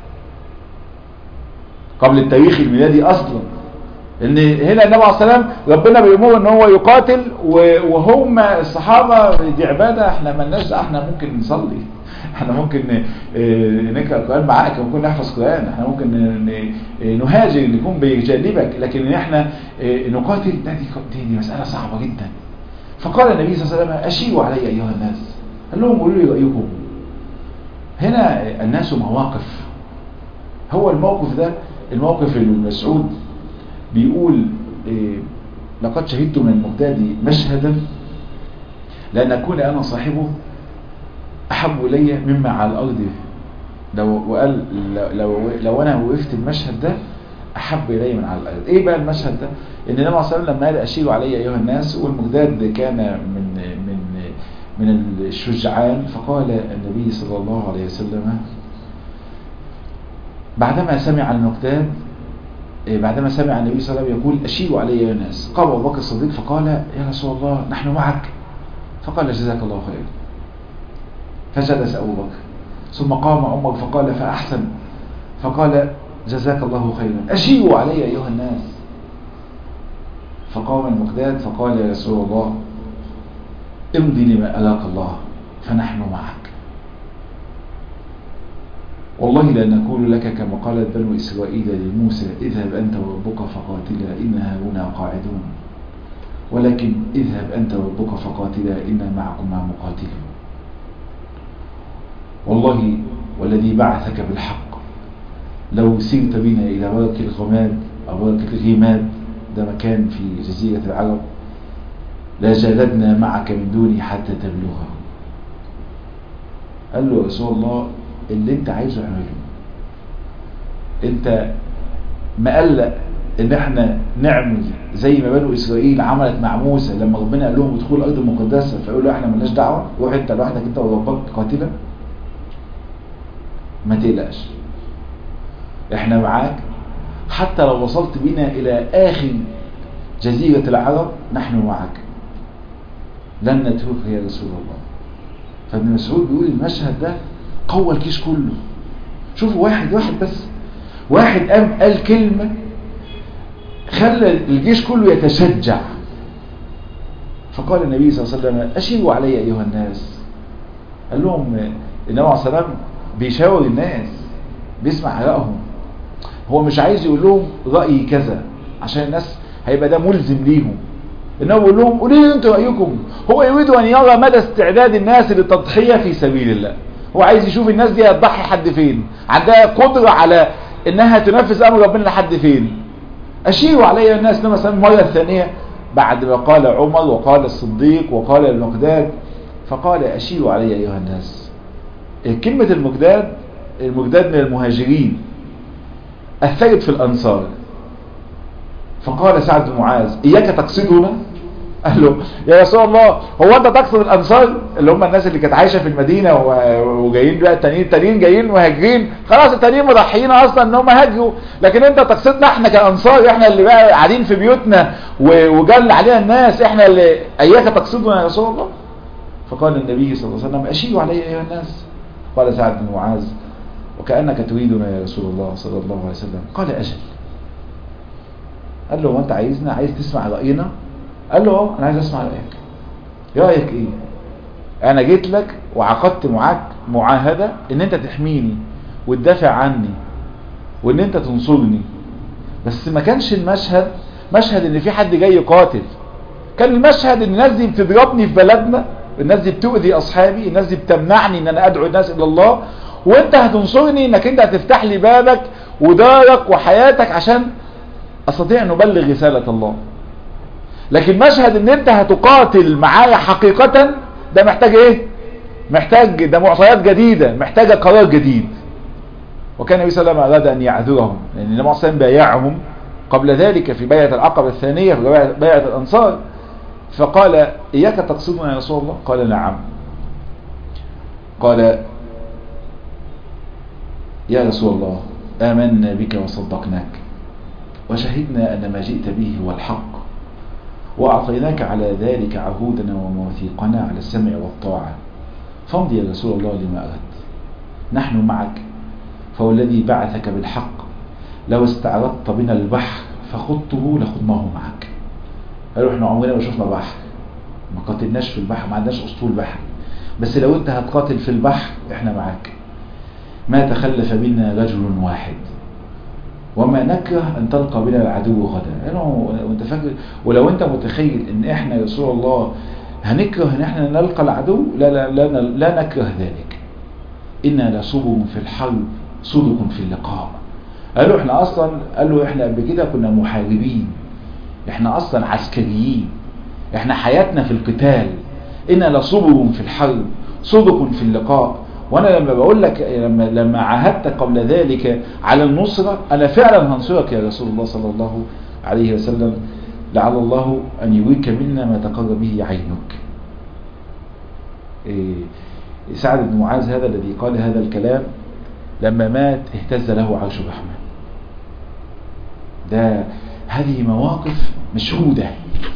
Speaker 1: قبل التاريخ الميلادي اصلا ان هنا النبي عليه السلام ربنا بيأمره ان هو يقاتل وهم الصحابة دي عبادة احنا ملناش احنا ممكن نصلي احنا ممكن نقرا القران معاك ممكن نحفظ قران احنا ممكن نهاجر نكون بجانبك لكن احنا نقاتل دي, دي, دي مسألة صعبة جدا فقال النبي صلى الله عليه وسلم اشيروا علي ايها الناس قال لهم قولوا لي رأيكم هنا الناس مواقف هو الموقف ده الموقف المسعود بيقول إيه لقد شهدت من المقتاد مشهدا لأن أكون أنا صاحبه أحب إلي مما على الأرض لو وقال لو, لو أنا وقفت المشهد ده أحب إلي من على الأرض إيه بقى المشهد ده إن النبي صلى الله عليه وسلم لما قال أشيروا علي أيها الناس والمقداد كان من من من الشجعان فقال النبي صلى الله عليه وسلم بعدما سمع المقداد بعدما سمع النبي صلى الله عليه وسلم يقول أشيروا علي يا ناس قام أبو بكر الصديق فقال يا رسول الله نحن معك فقال جزاك الله خيرا فجلس أبو بكر ثم قام عمر فقال فأحسن فقال جزاك الله خيرا أشيروا علي أيها الناس فقام المقداد فقال يا رسول الله امضي لما ألاك الله فنحن معك والله لا نقول لك كما قالت بنو إسرائيل لموسى اذهب أنت وربك فقاتلا إنها هنا قاعدون ولكن اذهب أنت وربك فقاتلا إنا معكما مقاتلون والله والذي بعثك بالحق لو سرت بنا إلى برك الغماد أو برك الغماد ده مكان في جزيرة العرب لجالدنا معك من دوني حتى تبلغه قال له يا رسول الله اللي انت عايزه اعمله انت مقلق ان احنا نعمل زي ما بنو اسرائيل عملت مع موسى لما ربنا قال لهم ادخلوا الارض المقدسه فيقولوا احنا ملناش دعوه روح انت لوحدك انت وربك قاتلا ما تقلقش احنا معاك حتى لو وصلت بنا الى اخر جزيرة العرب نحن معك لن نتركك يا رسول الله فابن مسعود بيقول المشهد ده قوى الجيش كله شوفوا واحد واحد بس واحد قام قال كلمة خلى الجيش كله يتشجع فقال النبي صلى الله عليه وسلم أشيروا علي أيها الناس قال لهم النبي عليه الصلاة والسلام بيشاور الناس بيسمع رأيهم هو مش عايز يقول لهم رأيي كذا عشان الناس هيبقى ده ملزم ليهم انه بيقول لهم قولوا لي انتوا رايكم هو يريد ان يرى مدى استعداد الناس للتضحيه في سبيل الله هو عايز يشوف الناس دي هتضحي حد فين عندها قدره على انها تنفذ امر ربنا لحد فين اشيروا علي الناس مثلا المره الثانيه بعد ما قال عمر وقال الصديق وقال المقداد فقال اشيروا علي ايها الناس كلمه المقداد المقداد من المهاجرين اثرت في الانصار فقال سعد بن معاذ إياك تقصدنا قال له يا رسول الله هو انت تقصد الانصار اللي هم الناس اللي كانت عايشه في المدينه وجايين بقى التانيين التانيين جايين مهاجرين خلاص التانيين مضحيين اصلا ان هم هاجروا لكن انت تقصدنا احنا كانصار احنا اللي بقى قاعدين في بيوتنا وجل علينا الناس احنا اللي اياك تقصدنا يا رسول الله فقال النبي صلى الله عليه وسلم اشيروا علي ايها الناس قال سعد بن معاذ وكانك تريدنا يا رسول الله صلى الله عليه وسلم قال اجل قال له وانت عايزنا عايز تسمع راينا قال له اه انا عايز اسمع رايك رايك ايه انا جيت لك وعقدت معاك معاهده ان انت تحميني وتدافع عني وان انت تنصرني بس ما كانش المشهد مشهد ان في حد جاي يقاتل كان المشهد ان الناس دي بتضربني في بلدنا الناس دي بتؤذي اصحابي الناس دي بتمنعني ان انا ادعو الناس الى الله وانت هتنصرني انك انت هتفتح لي بابك ودارك وحياتك عشان استطيع ان ابلغ رساله الله لكن مشهد ان انت هتقاتل معايا حقيقة ده محتاج ايه محتاج ده معطيات جديدة محتاجة قرار جديد وكان النبي صلى الله عليه وسلم اراد ان يعذرهم لان النبي صلى الله عليه وسلم بايعهم قبل ذلك في بيعة العقبة الثانية في بيعة الانصار فقال اياك تقصدنا يا رسول الله قال نعم قال يا رسول الله آمنا بك وصدقناك وشهدنا أن ما جئت به هو الحق وأعطيناك على ذلك عهودنا ومواثيقنا على السمع والطاعة فامض يا رسول الله لما أردت نحن معك فهو الذي بعثك بالحق لو استعرضت بنا البحر فخضته لخضناه معك قالوا احنا عمرنا ما شفنا بحر ما قاتلناش في البحر ما عندناش اسطول بحر بس لو انت هتقاتل في البحر احنا معاك ما تخلف بنا رجل واحد وما نكره ان تلقى بنا العدو غدا يعني وانت فاكر ولو انت متخيل ان احنا يا رسول الله هنكره ان احنا نلقى العدو لا لا لا, لا نكره ذلك انا لصبر في الحرب صدق في اللقاء قالوا احنا اصلا قالوا احنا قبل كده كنا محاربين احنا اصلا عسكريين احنا حياتنا في القتال انا لصبر في الحرب صدق في اللقاء وانا لما بقول لك لما لما عاهدتك قبل ذلك على النصرة انا فعلا هنصرك يا رسول الله صلى الله عليه وسلم لعل الله ان يريك منا ما تقر به عينك إيه سعد بن معاذ هذا الذي قال هذا الكلام لما مات اهتز له عرش الرحمن ده هذه مواقف مشهودة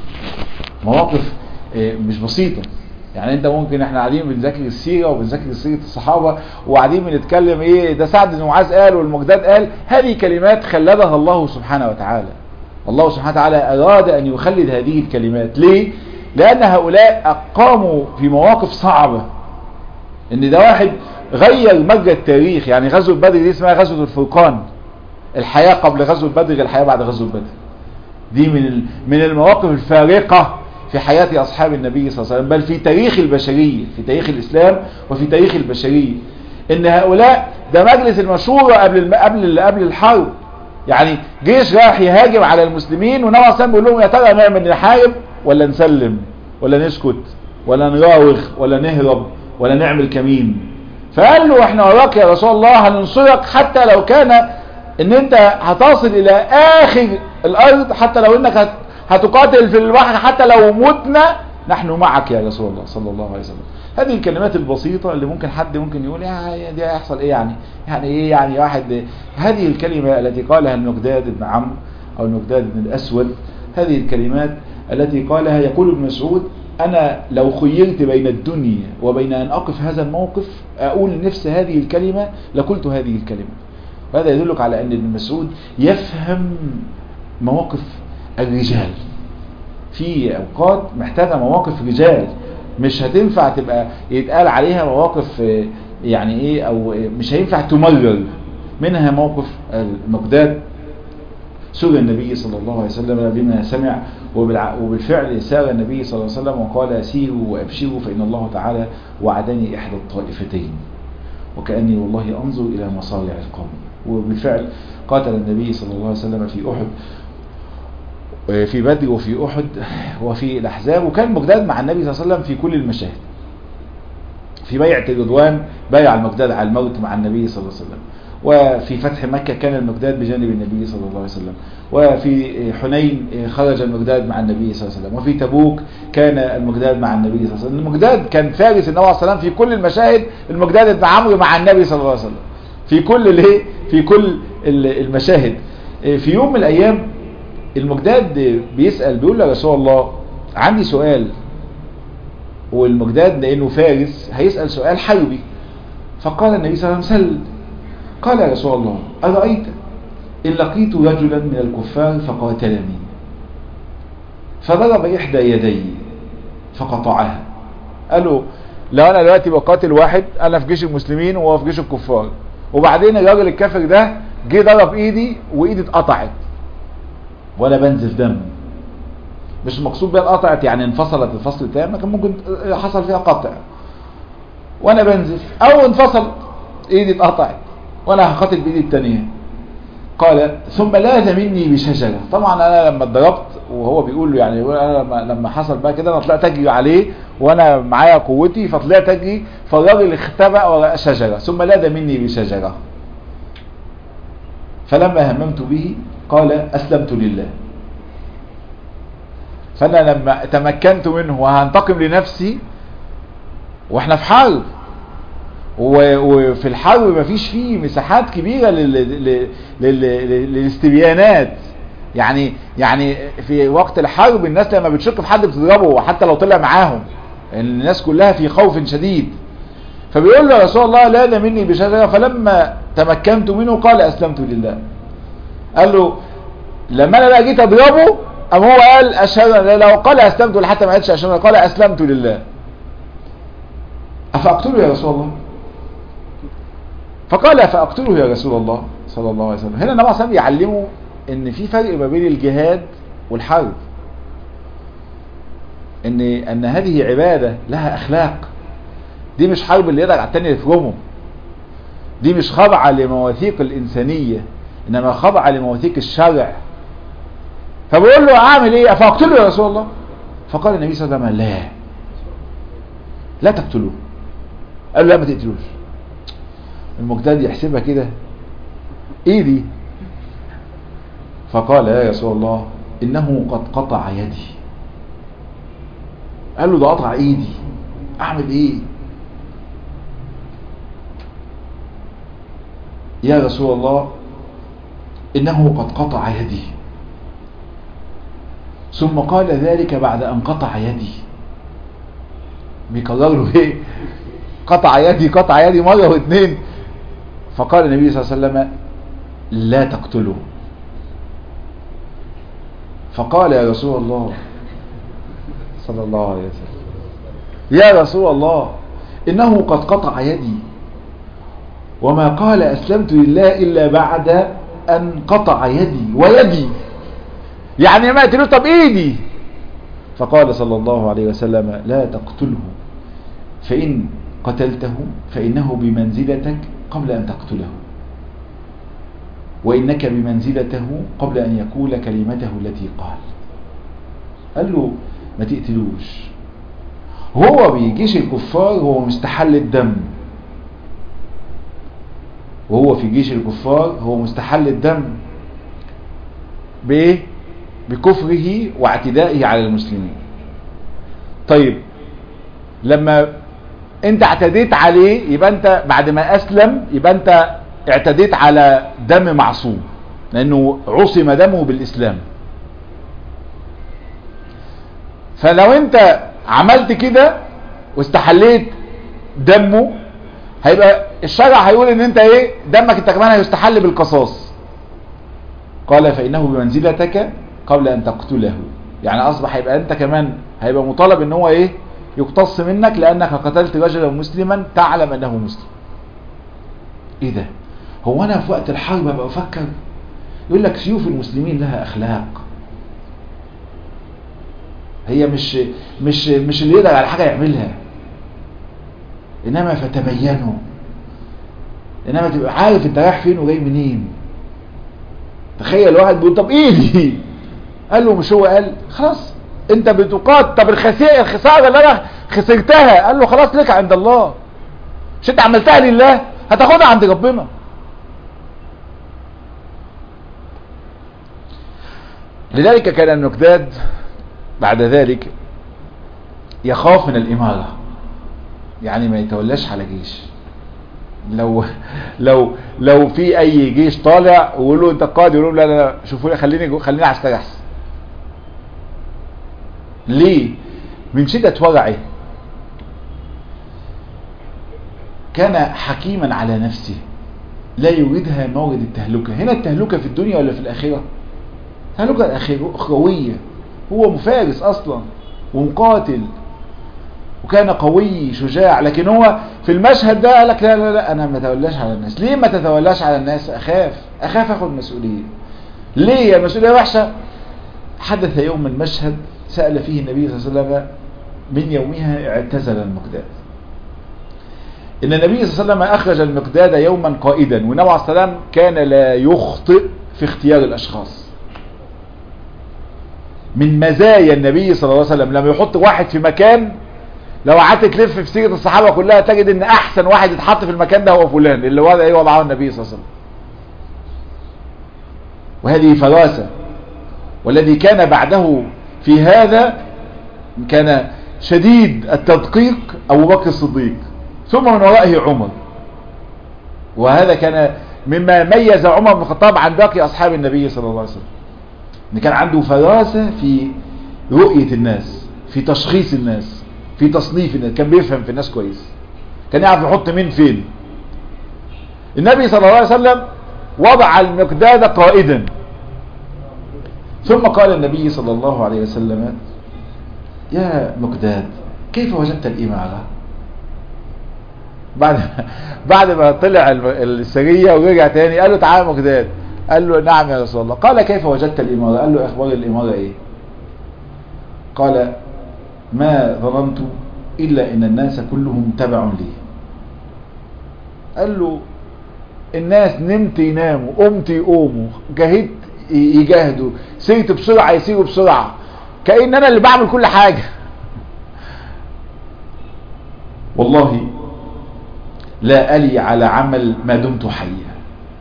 Speaker 1: مواقف إيه مش بسيطة يعني انت ممكن احنا قاعدين بنذاكر السيرة وبنذاكر سيرة الصحابة وقاعدين بنتكلم ايه ده سعد بن معاذ قال والمقداد قال هذه كلمات خلدها الله سبحانه وتعالى الله سبحانه وتعالى اراد ان يخلد هذه الكلمات ليه لان هؤلاء قاموا في مواقف صعبة ان ده واحد غير مجرى التاريخ يعني غزوة بدر دي اسمها غزوة الفرقان الحياة قبل غزوة بدر الحياة بعد غزوة بدر دي من من المواقف الفارقة في حياة أصحاب النبي صلى الله عليه وسلم بل في تاريخ البشرية في تاريخ الإسلام وفي تاريخ البشرية إن هؤلاء ده مجلس المشورة قبل قبل قبل الحرب يعني جيش راح يهاجم على المسلمين والنبي صلى الله عليه وسلم بيقول لهم يا ترى نعمل نحارب ولا نسلم ولا نسكت ولا نراوغ ولا نهرب ولا نعمل كمين فقال له احنا وراك يا رسول الله هننصرك حتى لو كان ان انت هتصل الى اخر الارض حتى لو انك هتقاتل في البحر حتى لو متنا نحن معك يا رسول الله صلى الله عليه وسلم هذه الكلمات البسيطة اللي ممكن حد ممكن يقول يا دي هيحصل ايه يعني يعني ايه يعني واحد هذه الكلمة التي قالها المقداد بن عمرو او المقداد بن الاسود هذه الكلمات التي قالها يقول ابن مسعود انا لو خيرت بين الدنيا وبين ان اقف هذا الموقف اقول نفس هذه الكلمة لقلت هذه الكلمة وهذا يدلك على ان ابن مسعود يفهم مواقف الرجال في اوقات محتاجة مواقف رجال مش هتنفع تبقى يتقال عليها مواقف يعني ايه او مش هينفع تمرر منها موقف المقداد سر النبي صلى الله عليه وسلم بما سمع وبالفعل سار النبي صلى الله عليه وسلم وقال سيروا وابشروا فإن الله تعالى وعدني إحدى الطائفتين وكأني والله أنظر إلى مصارع القوم وبالفعل قاتل النبي صلى الله عليه وسلم في أحد في بدر وفي أحد وفي الأحزاب وكان مقداد مع النبي صلى الله عليه وسلم في كل المشاهد في بيعة الرضوان بايع المقداد على الموت مع النبي صلى الله عليه وسلم وفي فتح مكة كان المقداد بجانب النبي صلى الله عليه وسلم وفي حنين خرج المقداد مع النبي صلى الله عليه وسلم وفي تبوك كان المقداد مع النبي صلى الله عليه وسلم المقداد كان فارس النبي صلى الله عليه وسلم في كل المشاهد المقداد بن عمرو مع النبي صلى الله عليه وسلم في كل الايه في كل المشاهد في يوم من الايام المقداد بيسأل بيقول له يا رسول الله عندي سؤال والمقداد لانه فارس هيسأل سؤال حربي فقال النبي صلى الله عليه وسلم قال يا رسول الله أرأيت إن لقيت رجلا من الكفار فقاتلني فضرب إحدى يدي فقطعها قالوا لو أنا دلوقتي بقاتل واحد أنا في جيش المسلمين وهو في جيش الكفار وبعدين الراجل الكافر ده جه ضرب إيدي وإيدي اتقطعت ولا بنزف دم مش مقصود بها اتقطعت يعني انفصلت الفصل تام كان ممكن حصل فيها قطع وانا بنزف او انفصلت ايدي اتقطعت وانا هقاتل بايدي التانية قال ثم لاذ مني بشجرة طبعا انا لما اتضربت وهو بيقول له يعني انا لما, لما حصل بقى كده انا طلعت اجري عليه وانا معايا قوتي فطلعت اجري فالراجل اختبأ وراء شجرة ثم لاذ مني بشجرة فلما هممت به قال اسلمت لله فانا لما تمكنت منه وهنتقم لنفسي واحنا في حرب وفي الحرب مفيش فيه مساحات كبيرة للاستبيانات يعني يعني في وقت الحرب الناس لما بتشك في حد بتضربه حتى لو طلع معاهم الناس كلها في خوف شديد فبيقول له يا رسول الله لا ده مني بشجرة فلما تمكنت منه قال اسلمت لله قال له لما انا بقى جيت اضربه ام هو قال اشهد لو قال اسلمت حتى ما قالش اشهد قال اسلمت لله افاقتله يا رسول الله فقال فاقتله يا رسول الله صلى الله عليه وسلم هنا النبي صلى الله عليه وسلم يعلمه ان في فرق ما بين الجهاد والحرب ان ان هذه عبادة لها اخلاق دي مش حرب اللي يقدر على التاني يفرمه دي مش خضعة لمواثيق الانسانية انما خضعة لمواثيق الشرع فبقول له اعمل ايه فاقتله يا رسول الله فقال النبي صلى الله عليه وسلم لا لا تقتلوه قال له لا ما تقتلوش المجتهد يحسبها كده ايه دي فقال يا رسول الله انه قد قطع يدي قال له ده قطع ايدي اعمل ايه يا رسول الله انه قد قطع يدي ثم قال ذلك بعد ان قطع يدي بيكرر له ايه قطع يدي قطع يدي مرة واثنين فقال النبي صلى الله عليه وسلم لا تقتله فقال يا رسول الله صلى الله عليه وسلم يا رسول الله إنه قد قطع يدي وما قال أسلمت لله إلا بعد أن قطع يدي ويدي يعني ما قتلوه طب إيدي فقال صلى الله عليه وسلم لا تقتله فإن قتلته فإنه بمنزلتك قبل أن تقتله وإنك بمنزلته قبل أن يقول كلمته التي قال قال له ما تقتلوش هو بيجيش الكفار هو مستحل الدم وهو في جيش الكفار هو مستحل الدم بايه بكفره واعتدائه على المسلمين طيب لما انت اعتديت عليه يبقى انت بعد ما اسلم يبقى انت اعتديت على دم معصوم لانه عصم دمه بالاسلام فلو انت عملت كده واستحليت دمه هيبقى الشرع هيقول ان انت ايه دمك انت كمان هيستحل بالقصاص قال فانه بمنزلتك قبل ان تقتله يعني اصبح يبقى انت كمان هيبقى مطالب ان هو ايه يقتص منك لانك قتلت رجلا مسلما تعلم انه مسلم ايه ده هو انا في وقت الحرب ابقى افكر يقول لك سيوف المسلمين لها اخلاق هي مش مش مش اللي يقدر على حاجه يعملها انما فتبينوا انما تبقى عارف انت رايح فين وجاي منين تخيل واحد بيقول طب ايدي قال له مش هو قال خلاص انت بتقاتل طب الخسائر الخساره اللي انا خسرتها قال له خلاص لك عند الله مش انت عملتها لله هتاخدها عند ربنا لذلك كان المقداد بعد ذلك يخاف من الإمارة يعني ما يتولاش على جيش لو لو لو في اي جيش طالع ويقول له انت قائد يقول له لا لا شوفوا لي خليني خليني عسكري احسن ليه من شدة ورعه كان حكيما على نفسه لا يريدها مورد التهلكة هنا التهلكة في الدنيا ولا في الآخرة التهلكة الأخروية هو مفارس أصلا ومقاتل وكان قوي شجاع لكن هو في المشهد ده قال لك لا لا لا انا ما اتولاش على الناس ليه ما تتولاش على الناس اخاف اخاف اخد مسؤوليه ليه المسؤوليه وحشه حدث يوم المشهد سأل فيه النبي صلى الله عليه وسلم من يومها اعتزل المقداد ان النبي صلى الله عليه وسلم اخرج المقداد يوما قائدا والنبي عليه السلام كان لا يخطئ في اختيار الاشخاص من مزايا النبي صلى الله عليه وسلم لما يحط واحد في مكان لو قعدت تلف في سيره الصحابه كلها تجد ان احسن واحد يتحط في المكان ده هو فلان اللي وضع ايه وضعه النبي صلى الله عليه وسلم وهذه فراسه والذي كان بعده في هذا كان شديد التدقيق ابو بكر الصديق ثم من ورائه عمر وهذا كان مما ميز عمر بن الخطاب عن باقي اصحاب النبي صلى الله عليه وسلم ان كان عنده فراسه في رؤيه الناس في تشخيص الناس في تصنيف الناس كان بيفهم في الناس كويس كان يعرف يحط مين فين النبي صلى الله عليه وسلم وضع المقداد قائدا ثم قال النبي صلى الله عليه وسلم يا مقداد كيف وجدت الإمارة بعد بعد ما طلع السرية ورجع تاني قال له تعالى مقداد قال له نعم يا رسول الله قال كيف وجدت الإمارة قال له أخبار الإمارة إيه قال ما ظننت إلا إن الناس كلهم تبع لي قال له الناس نمت يناموا قمت يقوموا جهدت يجاهدوا سيرت بسرعة يسيروا بسرعة كأن أنا اللي بعمل كل حاجة والله لا ألي على عمل ما دمت حيا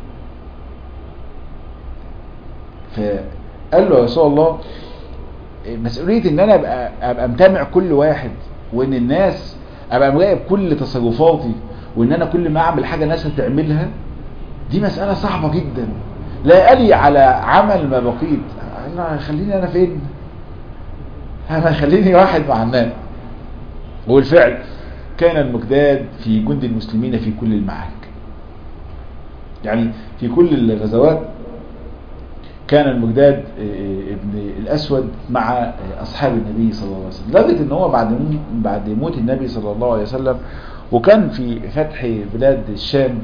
Speaker 1: فقال له يا رسول الله مسؤولية ان انا ابقى, أبقى متابع كل واحد وان الناس ابقى مراقب كل تصرفاتي وان انا كل ما اعمل حاجة الناس هتعملها دي مسألة صعبة جدا لا ألي على عمل ما بقيت انا خليني انا فين انا خليني واحد مع الناس والفعل كان المقداد في جند المسلمين في كل المعارك يعني في كل الغزوات كان المقداد ابن الأسود مع أصحاب النبي صلى الله عليه وسلم لدرجة ان هو بعد بعد موت النبي صلى الله عليه وسلم وكان في فتح بلاد الشام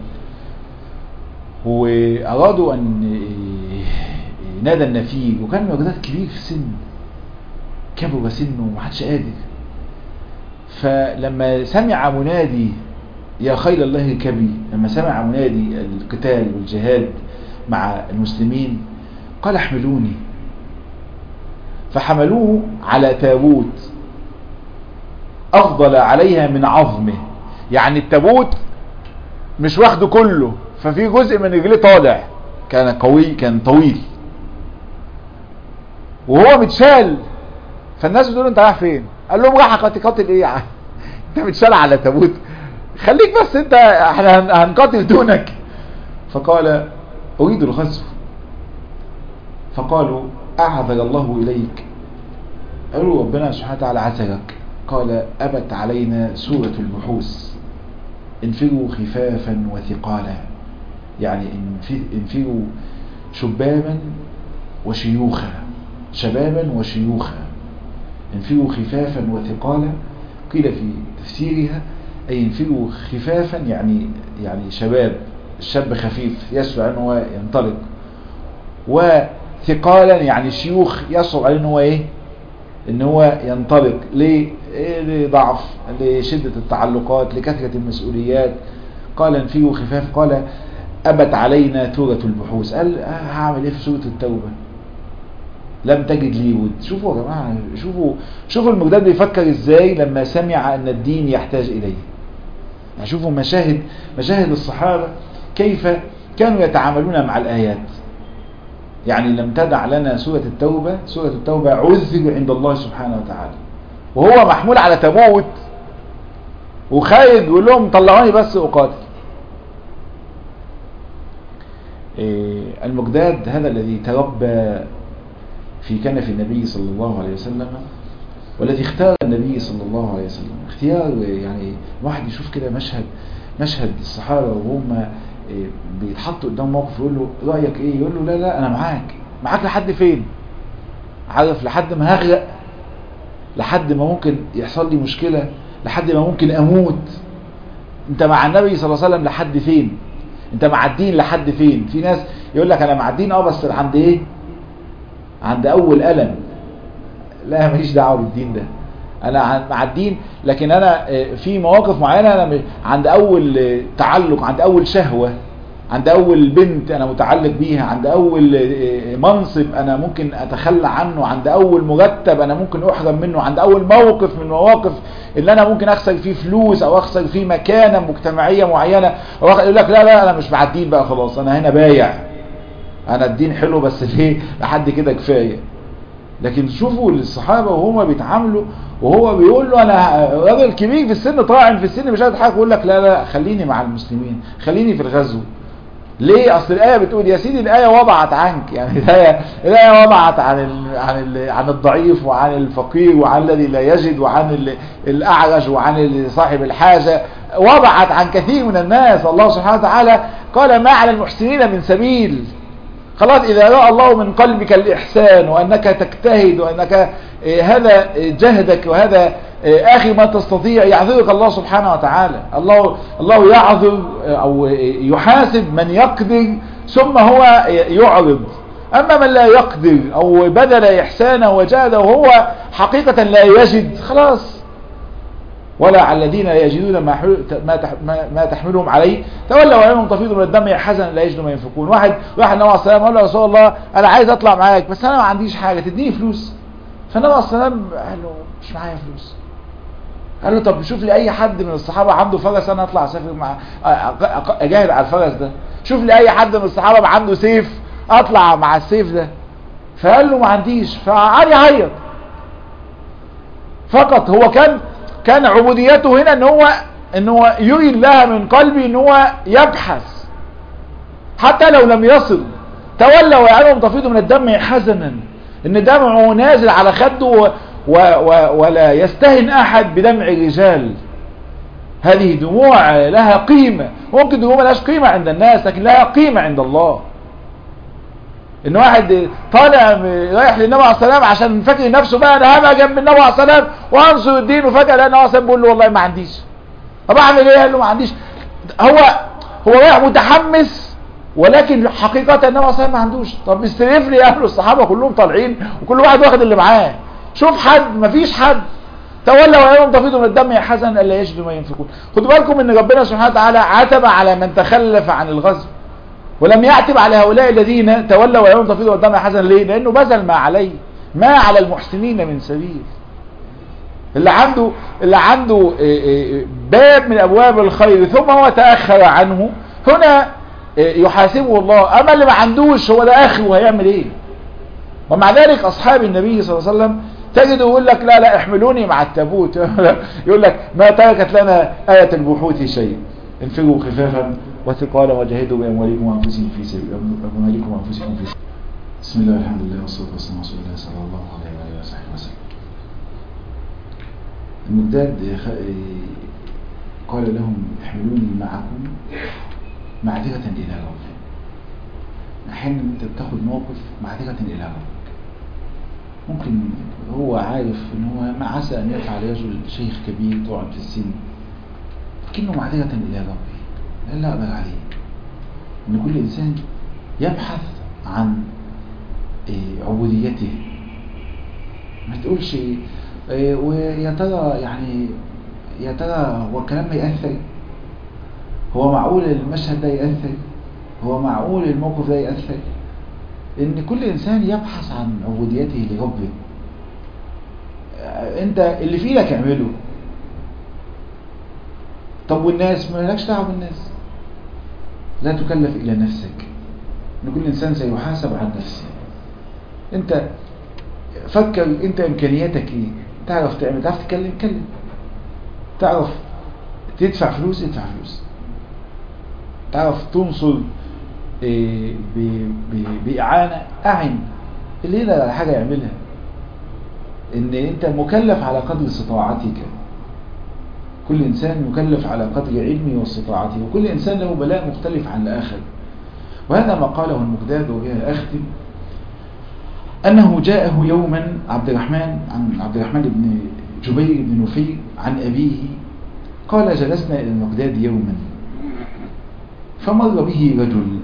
Speaker 1: وأرادوا أن نادى النفير وكان المقداد كبير في السن كبر سنه ومحدش قادر فلما سمع منادي يا خيل الله كبي لما سمع منادي القتال والجهاد مع المسلمين قال احملوني فحملوه على تابوت افضل عليها من عظمه يعني التابوت مش واخده كله ففي جزء من رجليه طالع كان قوي كان طويل وهو متشال فالناس بتقول انت رايح فين قال لهم راح قاتل ايه يعني انت متشال على تابوت خليك بس انت احنا هنقاتل دونك فقال اريد الغزو فقالوا أعذر الله إليك قالوا ربنا سبحانه وتعالى عزلك قال أبت علينا سورة البحوث انفروا خفافا وثقالا يعني انفروا شبابا وشيوخا شبابا وشيوخا انفروا خفافا وثقالا قيل في تفسيرها أي انفروا خفافا يعني يعني شباب الشاب خفيف يسرع أنه ينطلق وثقالا يعني شيوخ يصعب عليه ان هو ايه ان هو ينطلق ليه لضعف لشدة التعلقات لكثرة المسؤوليات قال انفيه خفاف قال أبت علينا ثورة البحوث قال هعمل ايه في سورة التوبة لم تجد لي ود شوفوا يا جماعة شوفوا شوفوا المقداد بيفكر ازاي لما سمع ان الدين يحتاج اليه يعني شوفوا مشاهد مشاهد الصحابة كيف كانوا يتعاملون مع الآيات يعني لم تدع لنا سورة التوبة سورة التوبة عذر عند الله سبحانه وتعالى وهو محمول على تموت وخايف يقول لهم طلعوني بس أقاتل المقداد هذا الذي تربى في كنف النبي صلى الله عليه وسلم والذي اختار النبي صلى الله عليه وسلم اختيار يعني واحد يشوف كده مشهد مشهد الصحابة وهم بيتحطوا قدام موقف يقول له رأيك ايه يقول له لا لا انا معاك معاك لحد فين عارف لحد ما هغرق لحد ما ممكن يحصل لي مشكلة لحد ما ممكن اموت انت مع النبي صلى الله عليه وسلم لحد فين انت مع الدين لحد فين في ناس يقول لك انا مع الدين اه بس عند ايه عند اول ألم لا ماليش دعوه بالدين ده انا مع الدين لكن انا في مواقف معينه انا عند اول تعلق عند اول شهوه عند اول بنت انا متعلق بيها عند اول منصب انا ممكن اتخلى عنه عند اول مرتب انا ممكن احرم منه عند اول موقف من مواقف اللي انا ممكن اخسر فيه فلوس او اخسر فيه مكانه مجتمعيه معينه يقول لك لا لا انا مش مع الدين بقى خلاص انا هنا بايع انا الدين حلو بس ليه لحد كده كفايه لكن شوفوا الصحابة وهما بيتعاملوا وهو بيقول له انا راجل كبير في السن طاعن في السن مش قادر حاجه يقول لك لا لا خليني مع المسلمين خليني في الغزو ليه اصل الايه بتقول يا سيدي الايه وضعت عنك يعني الايه الايه وضعت عن ال عن ال عن الضعيف وعن الفقير وعن الذي لا يجد وعن الاعرج وعن صاحب الحاجه وضعت عن كثير من الناس الله سبحانه وتعالى قال ما على المحسنين من سبيل خلاص إذا رأى الله من قلبك الإحسان وأنك تجتهد وأنك هذا جهدك وهذا آخر ما تستطيع يعذرك الله سبحانه وتعالى الله الله يعذر أو يحاسب من يقدر ثم هو يعرض أما من لا يقدر أو بدل إحسانه وجهده وهو حقيقة لا يجد خلاص ولا على الذين لا يجدون ما ما ما تحملهم عليه تولوا وعينهم تفيض من الدم حزنا لا يجدوا ما ينفقون واحد واحد النبي عليه السلام قال له يا رسول الله انا عايز اطلع معاك بس انا ما عنديش حاجه تديني فلوس فالنبي عليه السلام قال له مش معايا فلوس قال له طب شوف لي اي حد من الصحابه عنده فرس انا اطلع اسافر مع اجاهد على الفرس ده شوف لي اي حد من الصحابه عنده سيف اطلع مع السيف ده فقال له ما عنديش فقعد يعيط فقط هو كان كان عبوديته هنا ان هو ان هو يري الله من قلبه ان هو يبحث حتى لو لم يصل تولى ويعلم تفيض من الدم حزنا ان دمعه نازل على خده و و و ولا يستهن احد بدمع الرجال هذه دموع لها قيمة ممكن دموع لهاش قيمة عند الناس لكن لها قيمة عند الله ان واحد طالع رايح للنبي عليه السلام عشان فاكر نفسه بقى انا هبقى جنب النبي عليه السلام وانصر الدين وفجاه لقى النبي عليه السلام بيقول له والله ما عنديش طب اعمل ايه قال له ما عنديش هو هو رايح متحمس ولكن حقيقة النبي عليه السلام ما عندوش طب استلف لي اهل الصحابة كلهم طالعين وكل واحد واخد اللي معاه شوف حد ما فيش حد تولى ويوم تفيض من الدم حزن الا يجدوا ما ينفقون خدوا بالكم ان ربنا سبحانه وتعالى عتب على من تخلف عن الغزو ولم يعتب على هؤلاء الذين تولوا ويوم تفيض الدم حزن ليه لانه بذل ما عليه ما على المحسنين من سبيل اللي عنده اللي عنده باب من ابواب الخير ثم هو تاخر عنه هنا يحاسبه الله اما اللي ما عندوش هو ده اخر وهيعمل ايه ومع ذلك اصحاب النبي صلى الله عليه وسلم تجد يقول لك لا لا احملوني مع التابوت يقول لك ما تركت لنا آية البحوث شيء انفروا خفافا وثقالا وجاهدوا بأموالكم وأنفسكم في سبيل أموالكم وأنفسكم في سبيل بسم الله الحمد لله والصلاة والسلام على رسول الله صلى الله عليه وآله وصحبه وسلم المقداد قال لهم احملوني معكم معذرة إلى ربي أحيانا أنت بتاخد موقف معذرة إلى ربك ممكن هو عارف ان هو ما عسى ان يفعل رجل شيخ كبير طبعا في السن لكنه معذرة الى ربي لا لا اقدر عليه ان كل انسان يبحث عن عبوديته ما تقولش ويا ترى يعني يا ترى هو الكلام ما يأثر هو معقول المشهد ده يأثر هو معقول الموقف ده يأثر ان كل انسان يبحث عن عبوديته لربه انت اللي في ايدك اعمله طب والناس ما لكش دعوه بالناس لا تكلف الا نفسك ان كل انسان سيحاسب عن نفسه انت فكر انت امكانياتك ايه تعرف تعمل تعرف تتكلم كلم تعرف تدفع فلوس ادفع فلوس تعرف تنصر إيه بإعانة أعن اللي يقدر على حاجة يعملها ان انت مكلف على قدر استطاعتك كل انسان مكلف على قدر علمه واستطاعته وكل انسان له بلاء مختلف عن الاخر وهذا ما قاله المقداد وبها اختم انه جاءه يوما عبد الرحمن عن عبد الرحمن بن جبير بن نفير عن ابيه قال جلسنا الى المقداد يوما فمر به رجل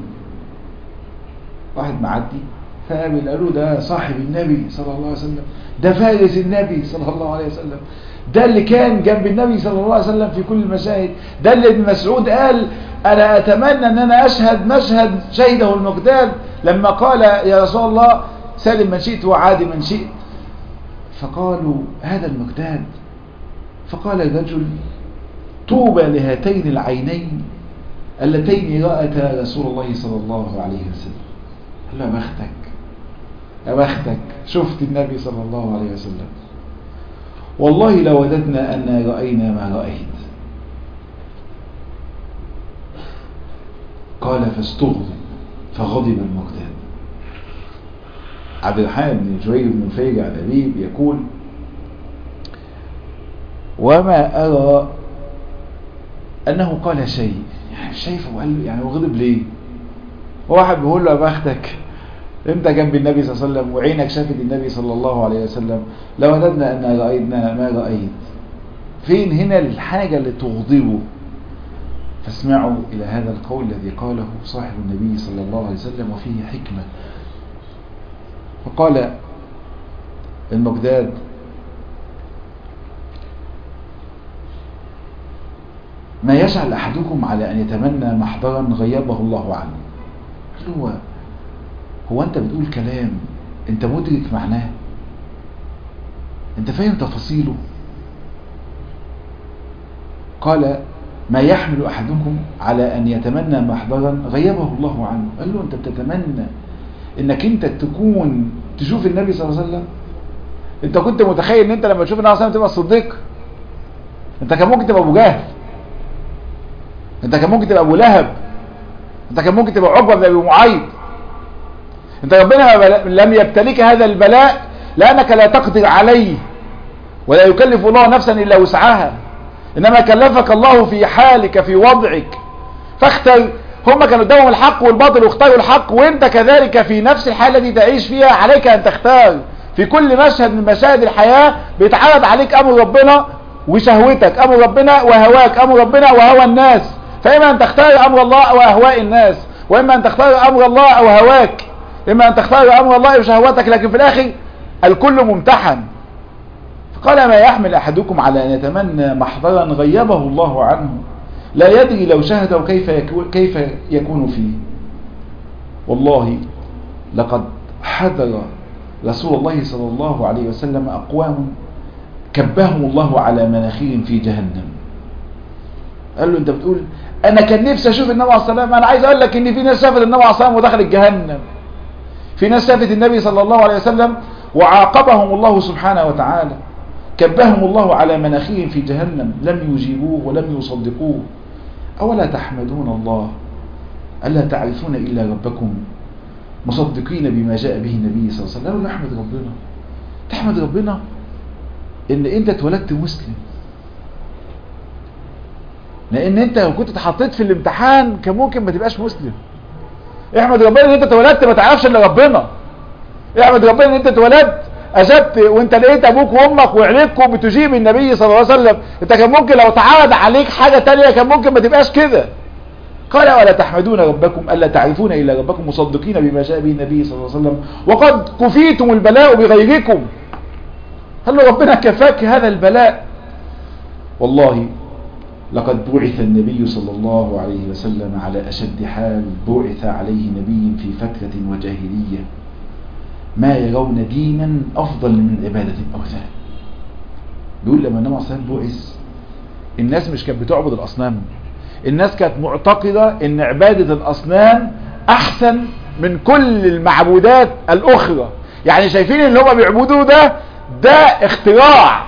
Speaker 1: واحد معدي فقابل قالوا ده صاحب النبي صلى الله عليه وسلم ده فارس النبي صلى الله عليه وسلم ده اللي كان جنب النبي صلى الله عليه وسلم في كل المشاهد ده اللي ابن مسعود قال أنا أتمنى أن أنا أشهد مشهد شهده المقداد لما قال يا رسول الله سالم من شئت وعادي من شئت فقالوا هذا المقداد فقال الرجل طوبى لهاتين العينين اللتين رأتا رسول الله صلى الله عليه وسلم قال له يا بختك يا بختك شفت النبي صلى الله عليه وسلم والله لوددنا أن رأينا ما رأيت قال فاستغضب فغضب المقداد عبد الرحمن بن جوير بن فيج عن أبيه يقول وما أرى أنه قال شيء يعني شايفه وقال له يعني هو غضب ليه واحد بيقول له يا بختك انت جنب النبي صلى الله عليه وسلم وعينك شافت النبي صلى الله عليه وسلم لو وددنا ان رأينا ما رأيت فين هنا الحاجة اللي تغضبه فاسمعوا الى هذا القول الذي قاله صاحب النبي صلى الله عليه وسلم وفيه حكمة فقال المقداد ما يجعل أحدكم على أن يتمنى محضرا غيبه الله عنه قال هو هو أنت بتقول كلام أنت مدرك معناه أنت فاهم تفاصيله قال ما يحمل أحدكم على أن يتمنى محضرا غيبه الله عنه قال له أنت بتتمنى أنك أنت تكون تشوف النبي صلى الله عليه وسلم أنت كنت متخيل أن أنت لما تشوف النبي صلى الله عليه وسلم تبقى الصديق أنت كان ممكن تبقى أبو جهل انت كان ممكن تبقى ابو لهب انت كان ممكن تبقى عقبه بن ابي معيط انت ربنا لم يبتليك هذا البلاء لانك لا تقدر عليه ولا يكلف الله نفسا الا وسعها انما كلفك الله في حالك في وضعك فاختر هم كانوا قدامهم الحق والباطل واختاروا الحق وانت كذلك في نفس الحالة التي تعيش فيها عليك ان تختار في كل مشهد من مشاهد الحياة بيتعرض عليك امر ربنا وشهوتك امر ربنا وهواك امر ربنا وهوى الناس فإما أن تختار أمر الله أو أهواء الناس وإما أن تختار أمر الله أو هواك إما أن تختار أمر الله وشهوتك لكن في الآخر الكل ممتحن فقال ما يحمل أحدكم على أن يتمنى محضرا غيبه الله عنه لا يدري لو شهده كيف يكون, كيف يكون فيه والله لقد حذر رسول الله صلى الله عليه وسلم أقوام كبهم الله على مناخير في جهنم قال له انت بتقول انا كان نفسي اشوف النبي عليه الصلاه والسلام انا عايز اقول لك ان في ناس شافت النبي عليه الصلاه والسلام ودخلت جهنم في ناس شافت النبي صلى الله عليه وسلم وعاقبهم الله سبحانه وتعالى كبهم الله على مناخيهم في جهنم لم يجيبوه ولم يصدقوه اولا تحمدون الله الا تعرفون الا ربكم مصدقين بما جاء به النبي صلى الله عليه وسلم نحمد ربنا تحمد ربنا ان انت اتولدت مسلم لان انت لو كنت اتحطيت في الامتحان كان ممكن ما تبقاش مسلم احمد ربنا ان انت اتولدت ما تعرفش الا ربنا احمد ربنا ان انت اتولدت اجبت وانت لقيت ابوك وامك وعيلتكم بتجيب النبي صلى الله عليه وسلم انت كان ممكن لو تعرض عليك حاجة تانية كان ممكن ما تبقاش كده قال ولا تحمدون ربكم الا تعرفون الا ربكم مصدقين بما جاء به النبي صلى الله عليه وسلم وقد كفيتم البلاء بغيركم قال له ربنا كفاك هذا البلاء والله لقد بعث النبي صلى الله عليه وسلم على أشد حال بعث عليه نبي في فترة وجاهلية ما يرون دينا أفضل من عبادة الأوثان بيقول لما النبي صلى الله عليه وسلم بعث الناس مش كانت بتعبد الأصنام الناس كانت معتقدة ان عبادة الأصنام أحسن من كل المعبودات الأخرى
Speaker 2: يعني شايفين اللي هم بيعبدوه ده ده اختراع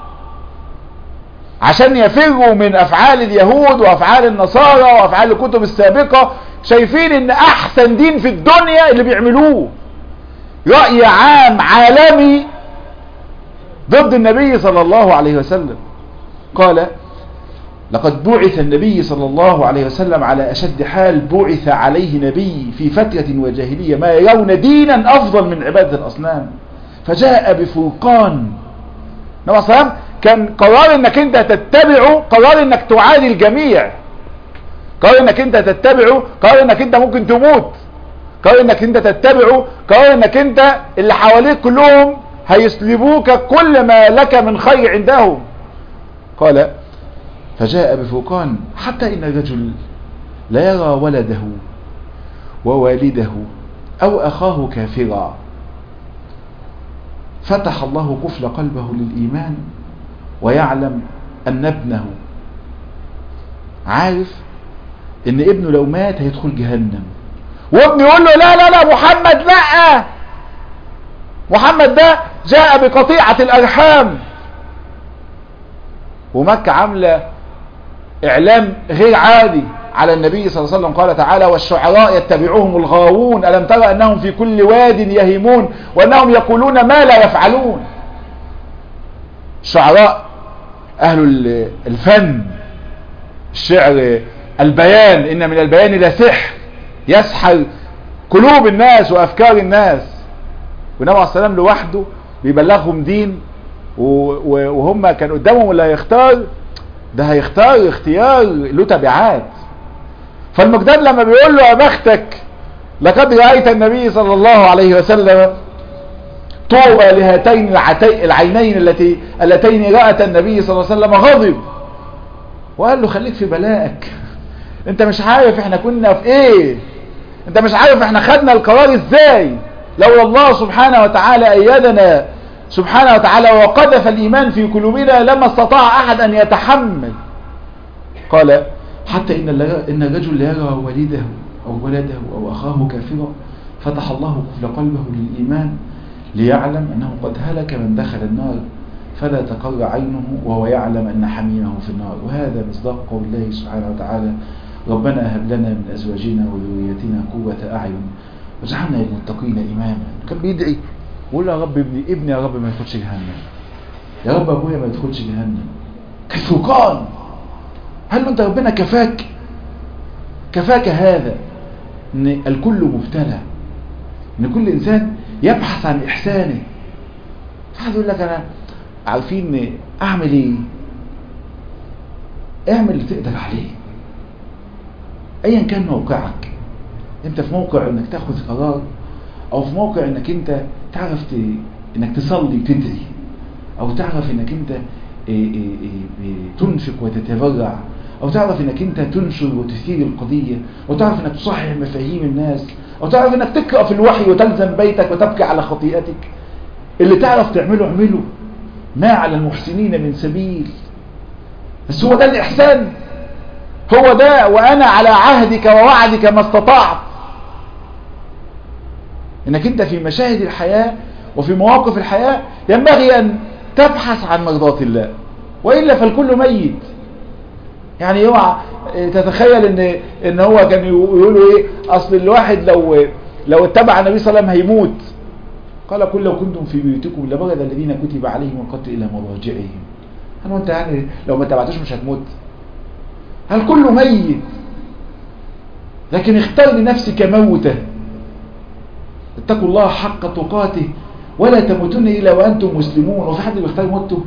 Speaker 2: عشان يفروا من افعال اليهود وافعال النصارى وافعال الكتب السابقة شايفين ان احسن دين في الدنيا اللي بيعملوه رأي عام عالمي ضد النبي صلى الله عليه وسلم قال لقد بعث النبي صلى الله عليه وسلم على أشد حال بعث عليه نبي في فترة وجاهلية ما يرون دينا أفضل من عبادة الأصنام فجاء بفرقان نبي صلى الله كان قرار انك انت تتبعه قرار انك تعادي الجميع قرار انك انت تتبعه قرار انك انت ممكن تموت قرار انك انت تتبعه قرار انك انت اللي حواليك كلهم هيسلبوك كل ما لك من خير عندهم قال فجاء بفرقان حتى ان الرجل لا يرى ولده ووالده او اخاه كافرا فتح الله قفل قلبه للايمان ويعلم ان ابنه عارف ان ابنه لو مات هيدخل جهنم وابنه يقول له لا لا لا محمد لا محمد ده جاء بقطيعة الارحام ومكة عاملة اعلام غير عادي على النبي صلى الله عليه وسلم قال تعالى والشعراء يتبعوهم الغاوون ألم ترى أنهم في كل واد يهيمون وأنهم يقولون ما لا يفعلون الشعراء أهل الفن الشعر البيان إن من البيان لسحر يسحر قلوب الناس وأفكار الناس والنبي عليه السلام لوحده بيبلغهم دين وهم كان قدامهم اللي هيختار ده هيختار اختيار له تبعات فالمقداد لما بيقول له يا بختك لقد رأيت النبي صلى الله عليه وسلم طوبى لهاتين العينين التي اللتين رأت النبي صلى الله عليه وسلم غضب وقال له خليك في بلائك انت مش عارف احنا كنا في ايه انت مش عارف احنا خدنا القرار ازاي لولا الله سبحانه وتعالى ايدنا سبحانه وتعالى وقذف الايمان في قلوبنا لما استطاع احد ان يتحمل قال حتى ان ان الرجل لا يرى والده او ولده او اخاه كافرا فتح الله قفل قلبه للايمان ليعلم انه قد هلك من دخل النار فلا تقر عينه وهو يعلم ان حميمه في النار وهذا مصداق قول الله سبحانه وتعالى ربنا هب لنا من ازواجنا وذريتنا قوة اعين واجعلنا للمتقين اماما كان بيدعي ويقول يا رب ابني ابني يا رب ما يدخلش جهنم يا رب ابويا ما يدخلش جهنم كالفرقان هل انت ربنا كفاك كفاك هذا ان الكل مبتلى ان كل انسان يبحث عن احسانه فحد يقول لك انا عارفين اعمل ايه اعمل اللي تقدر عليه ايا كان موقعك انت في موقع انك تاخذ قرار او في موقع انك انت تعرف ت... انك تصلي وتدعي او تعرف انك انت إيه إيه إيه تنفق وتتبرع او تعرف انك انت تنشر وتثير القضية او تعرف انك تصحح مفاهيم الناس او تعرف انك تقرأ في الوحي وتلزم بيتك وتبكي على خطيئتك اللي تعرف تعمله اعمله ما على المحسنين من سبيل بس هو ده الاحسان هو ده وانا على عهدك ووعدك ما استطعت انك انت في مشاهد الحياة وفي مواقف الحياة ينبغي ان تبحث عن مرضات الله وإلا فالكل ميت يعني اوعى تتخيل ان ان هو كان يقولوا ايه اصل الواحد لو لو اتبع النبي صلى الله عليه وسلم هيموت قال قل لو كنتم في بيوتكم لبغض الذين كتب عليهم القتل الى مضاجعهم هل انت يعني لو ما اتبعتوش مش هتموت هل كله ميت لكن اختار لنفسك موته اتقوا الله حق تقاته ولا تموتن إلا وأنتم مسلمون وفي حد بيختار موته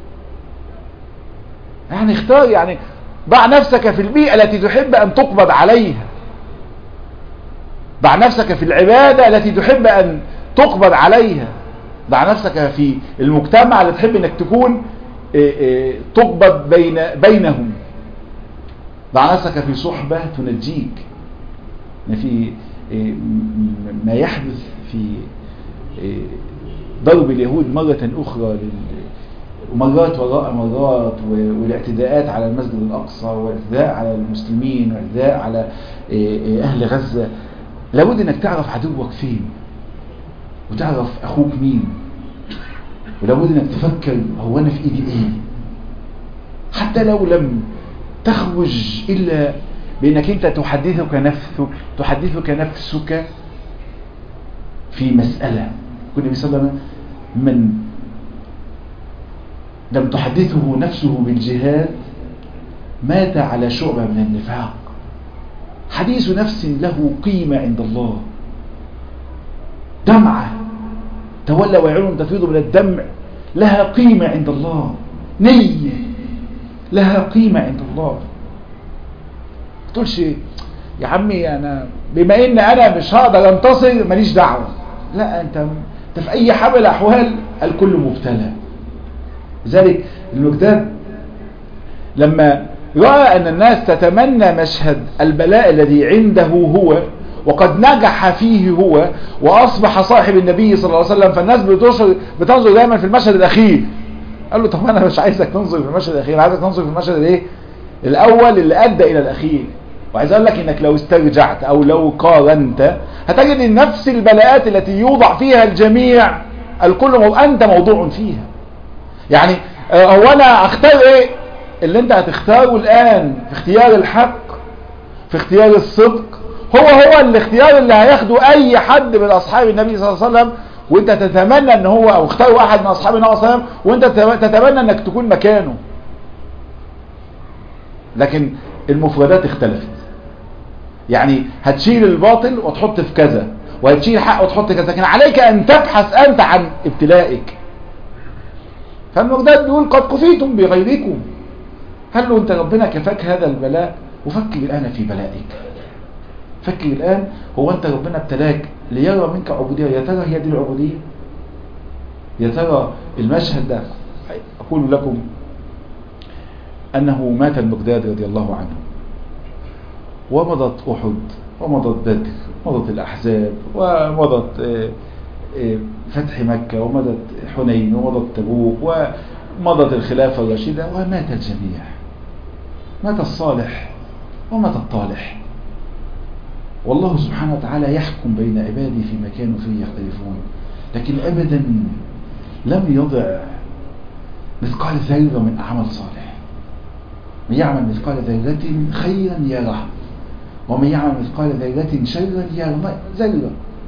Speaker 2: يعني اختار يعني ضع نفسك في البيئة التي تحب أن تقبض عليها ضع نفسك في العبادة التي تحب أن تقبض عليها ضع نفسك في المجتمع اللي تحب أنك تكون تقبض بين بينهم ضع نفسك في صحبة تنجيك في ما يحدث في ضرب اليهود مرة أخرى مرات وراء مرات والاعتداءات على المسجد الأقصى والاعتداء على المسلمين والاعتداء على أهل غزة لابد أنك تعرف عدوك فين
Speaker 1: وتعرف اخوك مين ولابد انك تفكر هو انا في ايدي ايه حتى لو لم تخرج الا بانك انت تحدثك نفسك تحدثك نفسك في مسألة كل النبي صلى الله عليه وسلم من لم تحدثه نفسه بالجهاد مات على شعبة من النفاق حديث نفس له قيمة عند الله دمعة تولى وعيون تفيض من الدمع لها قيمة عند الله نية لها قيمة عند الله تقولش يا عمي انا بما ان انا مش هقدر انتصر ماليش دعوة لا انت انت في اي حال من الاحوال الكل مبتلى لذلك المقداد لما رأى أن الناس تتمنى مشهد البلاء الذي عنده هو وقد نجح فيه هو وأصبح صاحب النبي صلى الله عليه وسلم فالناس بتنظر دائما في المشهد الأخير قال له طب أنا مش عايزك تنظر في المشهد الأخير عايزك تنظر في المشهد الايه الأول اللي أدى إلى الأخير وعايز أقول لك إنك لو استرجعت أو لو قارنت هتجد إن نفس البلاءات التي يوضع فيها الجميع الكل مو... أنت موضوع فيها يعني هو أنا أختار إيه اللي انت هتختاره الآن في اختيار الحق في اختيار الصدق هو هو الاختيار اللي هياخده اي حد من اصحاب النبي صلى الله عليه وسلم وانت تتمنى ان هو او اختاروا احد من اصحاب النبي صلى الله عليه وسلم وانت تتمنى انك تكون مكانه لكن المفردات اختلفت يعني هتشيل الباطل وتحط في كذا وهتشيل الحق وتحط كذا لكن عليك ان تبحث انت عن ابتلائك فالمقداد بيقول قد كفيتم بغيركم قال له انت ربنا كفاك هذا البلاء وفكر الآن في بلائك فكر الآن هو انت ربنا ابتلاك ليرى منك عبودية يا ترى هي دي العبودية يا ترى المشهد ده أقول لكم أنه مات المقداد رضي الله عنه ومضت أحد ومضت بدر ومضت الأحزاب ومضت فتح مكة ومضت حنين ومضت تبوك ومضت الخلافة الرشيدة ومات الجميع مات الصالح ومات الطالح والله سبحانه وتعالى يحكم بين عباده فيما كانوا فيه يختلفون لكن أبدا لم يضع مثقال ذرة من أعمال صالح من يعمل مثقال ذرة خيرا يره ومن يعمل مثقال ذرة شرا يره ذرة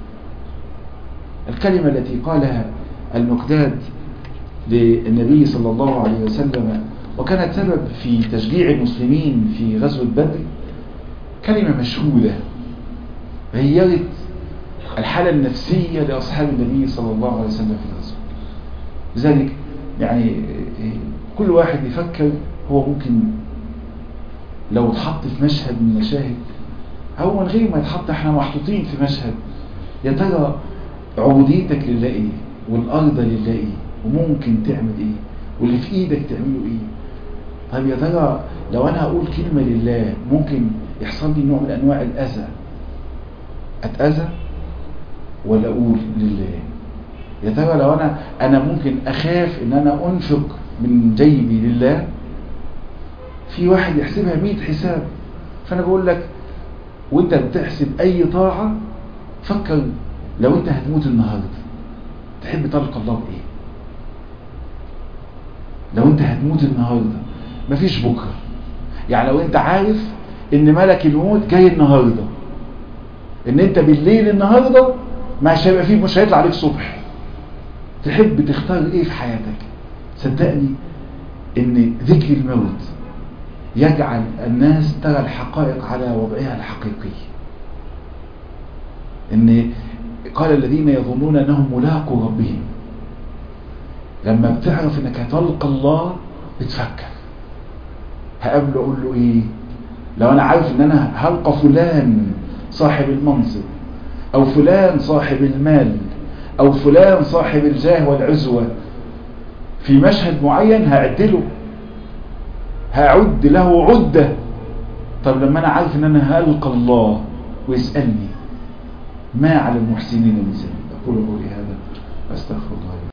Speaker 1: الكلمة التي قالها المقداد للنبي صلى الله عليه وسلم وكانت سبب في تشجيع المسلمين في غزوة بدر كلمة مشهودة غيرت الحالة النفسية لأصحاب النبي صلى الله عليه وسلم في الغزوة لذلك يعني كل واحد يفكر هو ممكن لو اتحط في مشهد من المشاهد أو من غير ما يتحط احنا محطوطين في مشهد يا ترى عبوديتك لله ايه والأرض لله ايه وممكن تعمل ايه واللي في ايدك تعمله ايه طيب يا ترى لو انا هقول كلمة لله ممكن يحصل لي نوع من انواع الاذى اتأذى ولا اقول لله يا ترى لو انا انا ممكن اخاف ان انا انفق من جيبي لله في واحد يحسبها 100 حساب فانا بقول لك وانت بتحسب اي طاعة فكر لو انت هتموت النهاردة تحب تلقى الله بايه لو انت هتموت النهاردة مفيش بكرة يعني لو انت عارف ان ملك الموت جاي النهاردة ان انت بالليل النهاردة مش هيبقى فيه مش هيطلع عليك صبح تحب تختار ايه في حياتك صدقني ان ذكر الموت يجعل الناس ترى الحقائق على وضعها الحقيقي ان قال الذين يظنون انهم ملاقوا ربهم لما بتعرف انك هتلقى الله بتفكر هقابله اقول له ايه لو انا عارف ان انا هلقى فلان صاحب المنصب او فلان صاحب المال او فلان صاحب الجاه والعزوة في مشهد معين هعدله هعد له عدة طب لما انا عارف ان انا هلقى الله ويسألني ما على المحسنين من سبيل اقول قولي هذا استغفر الله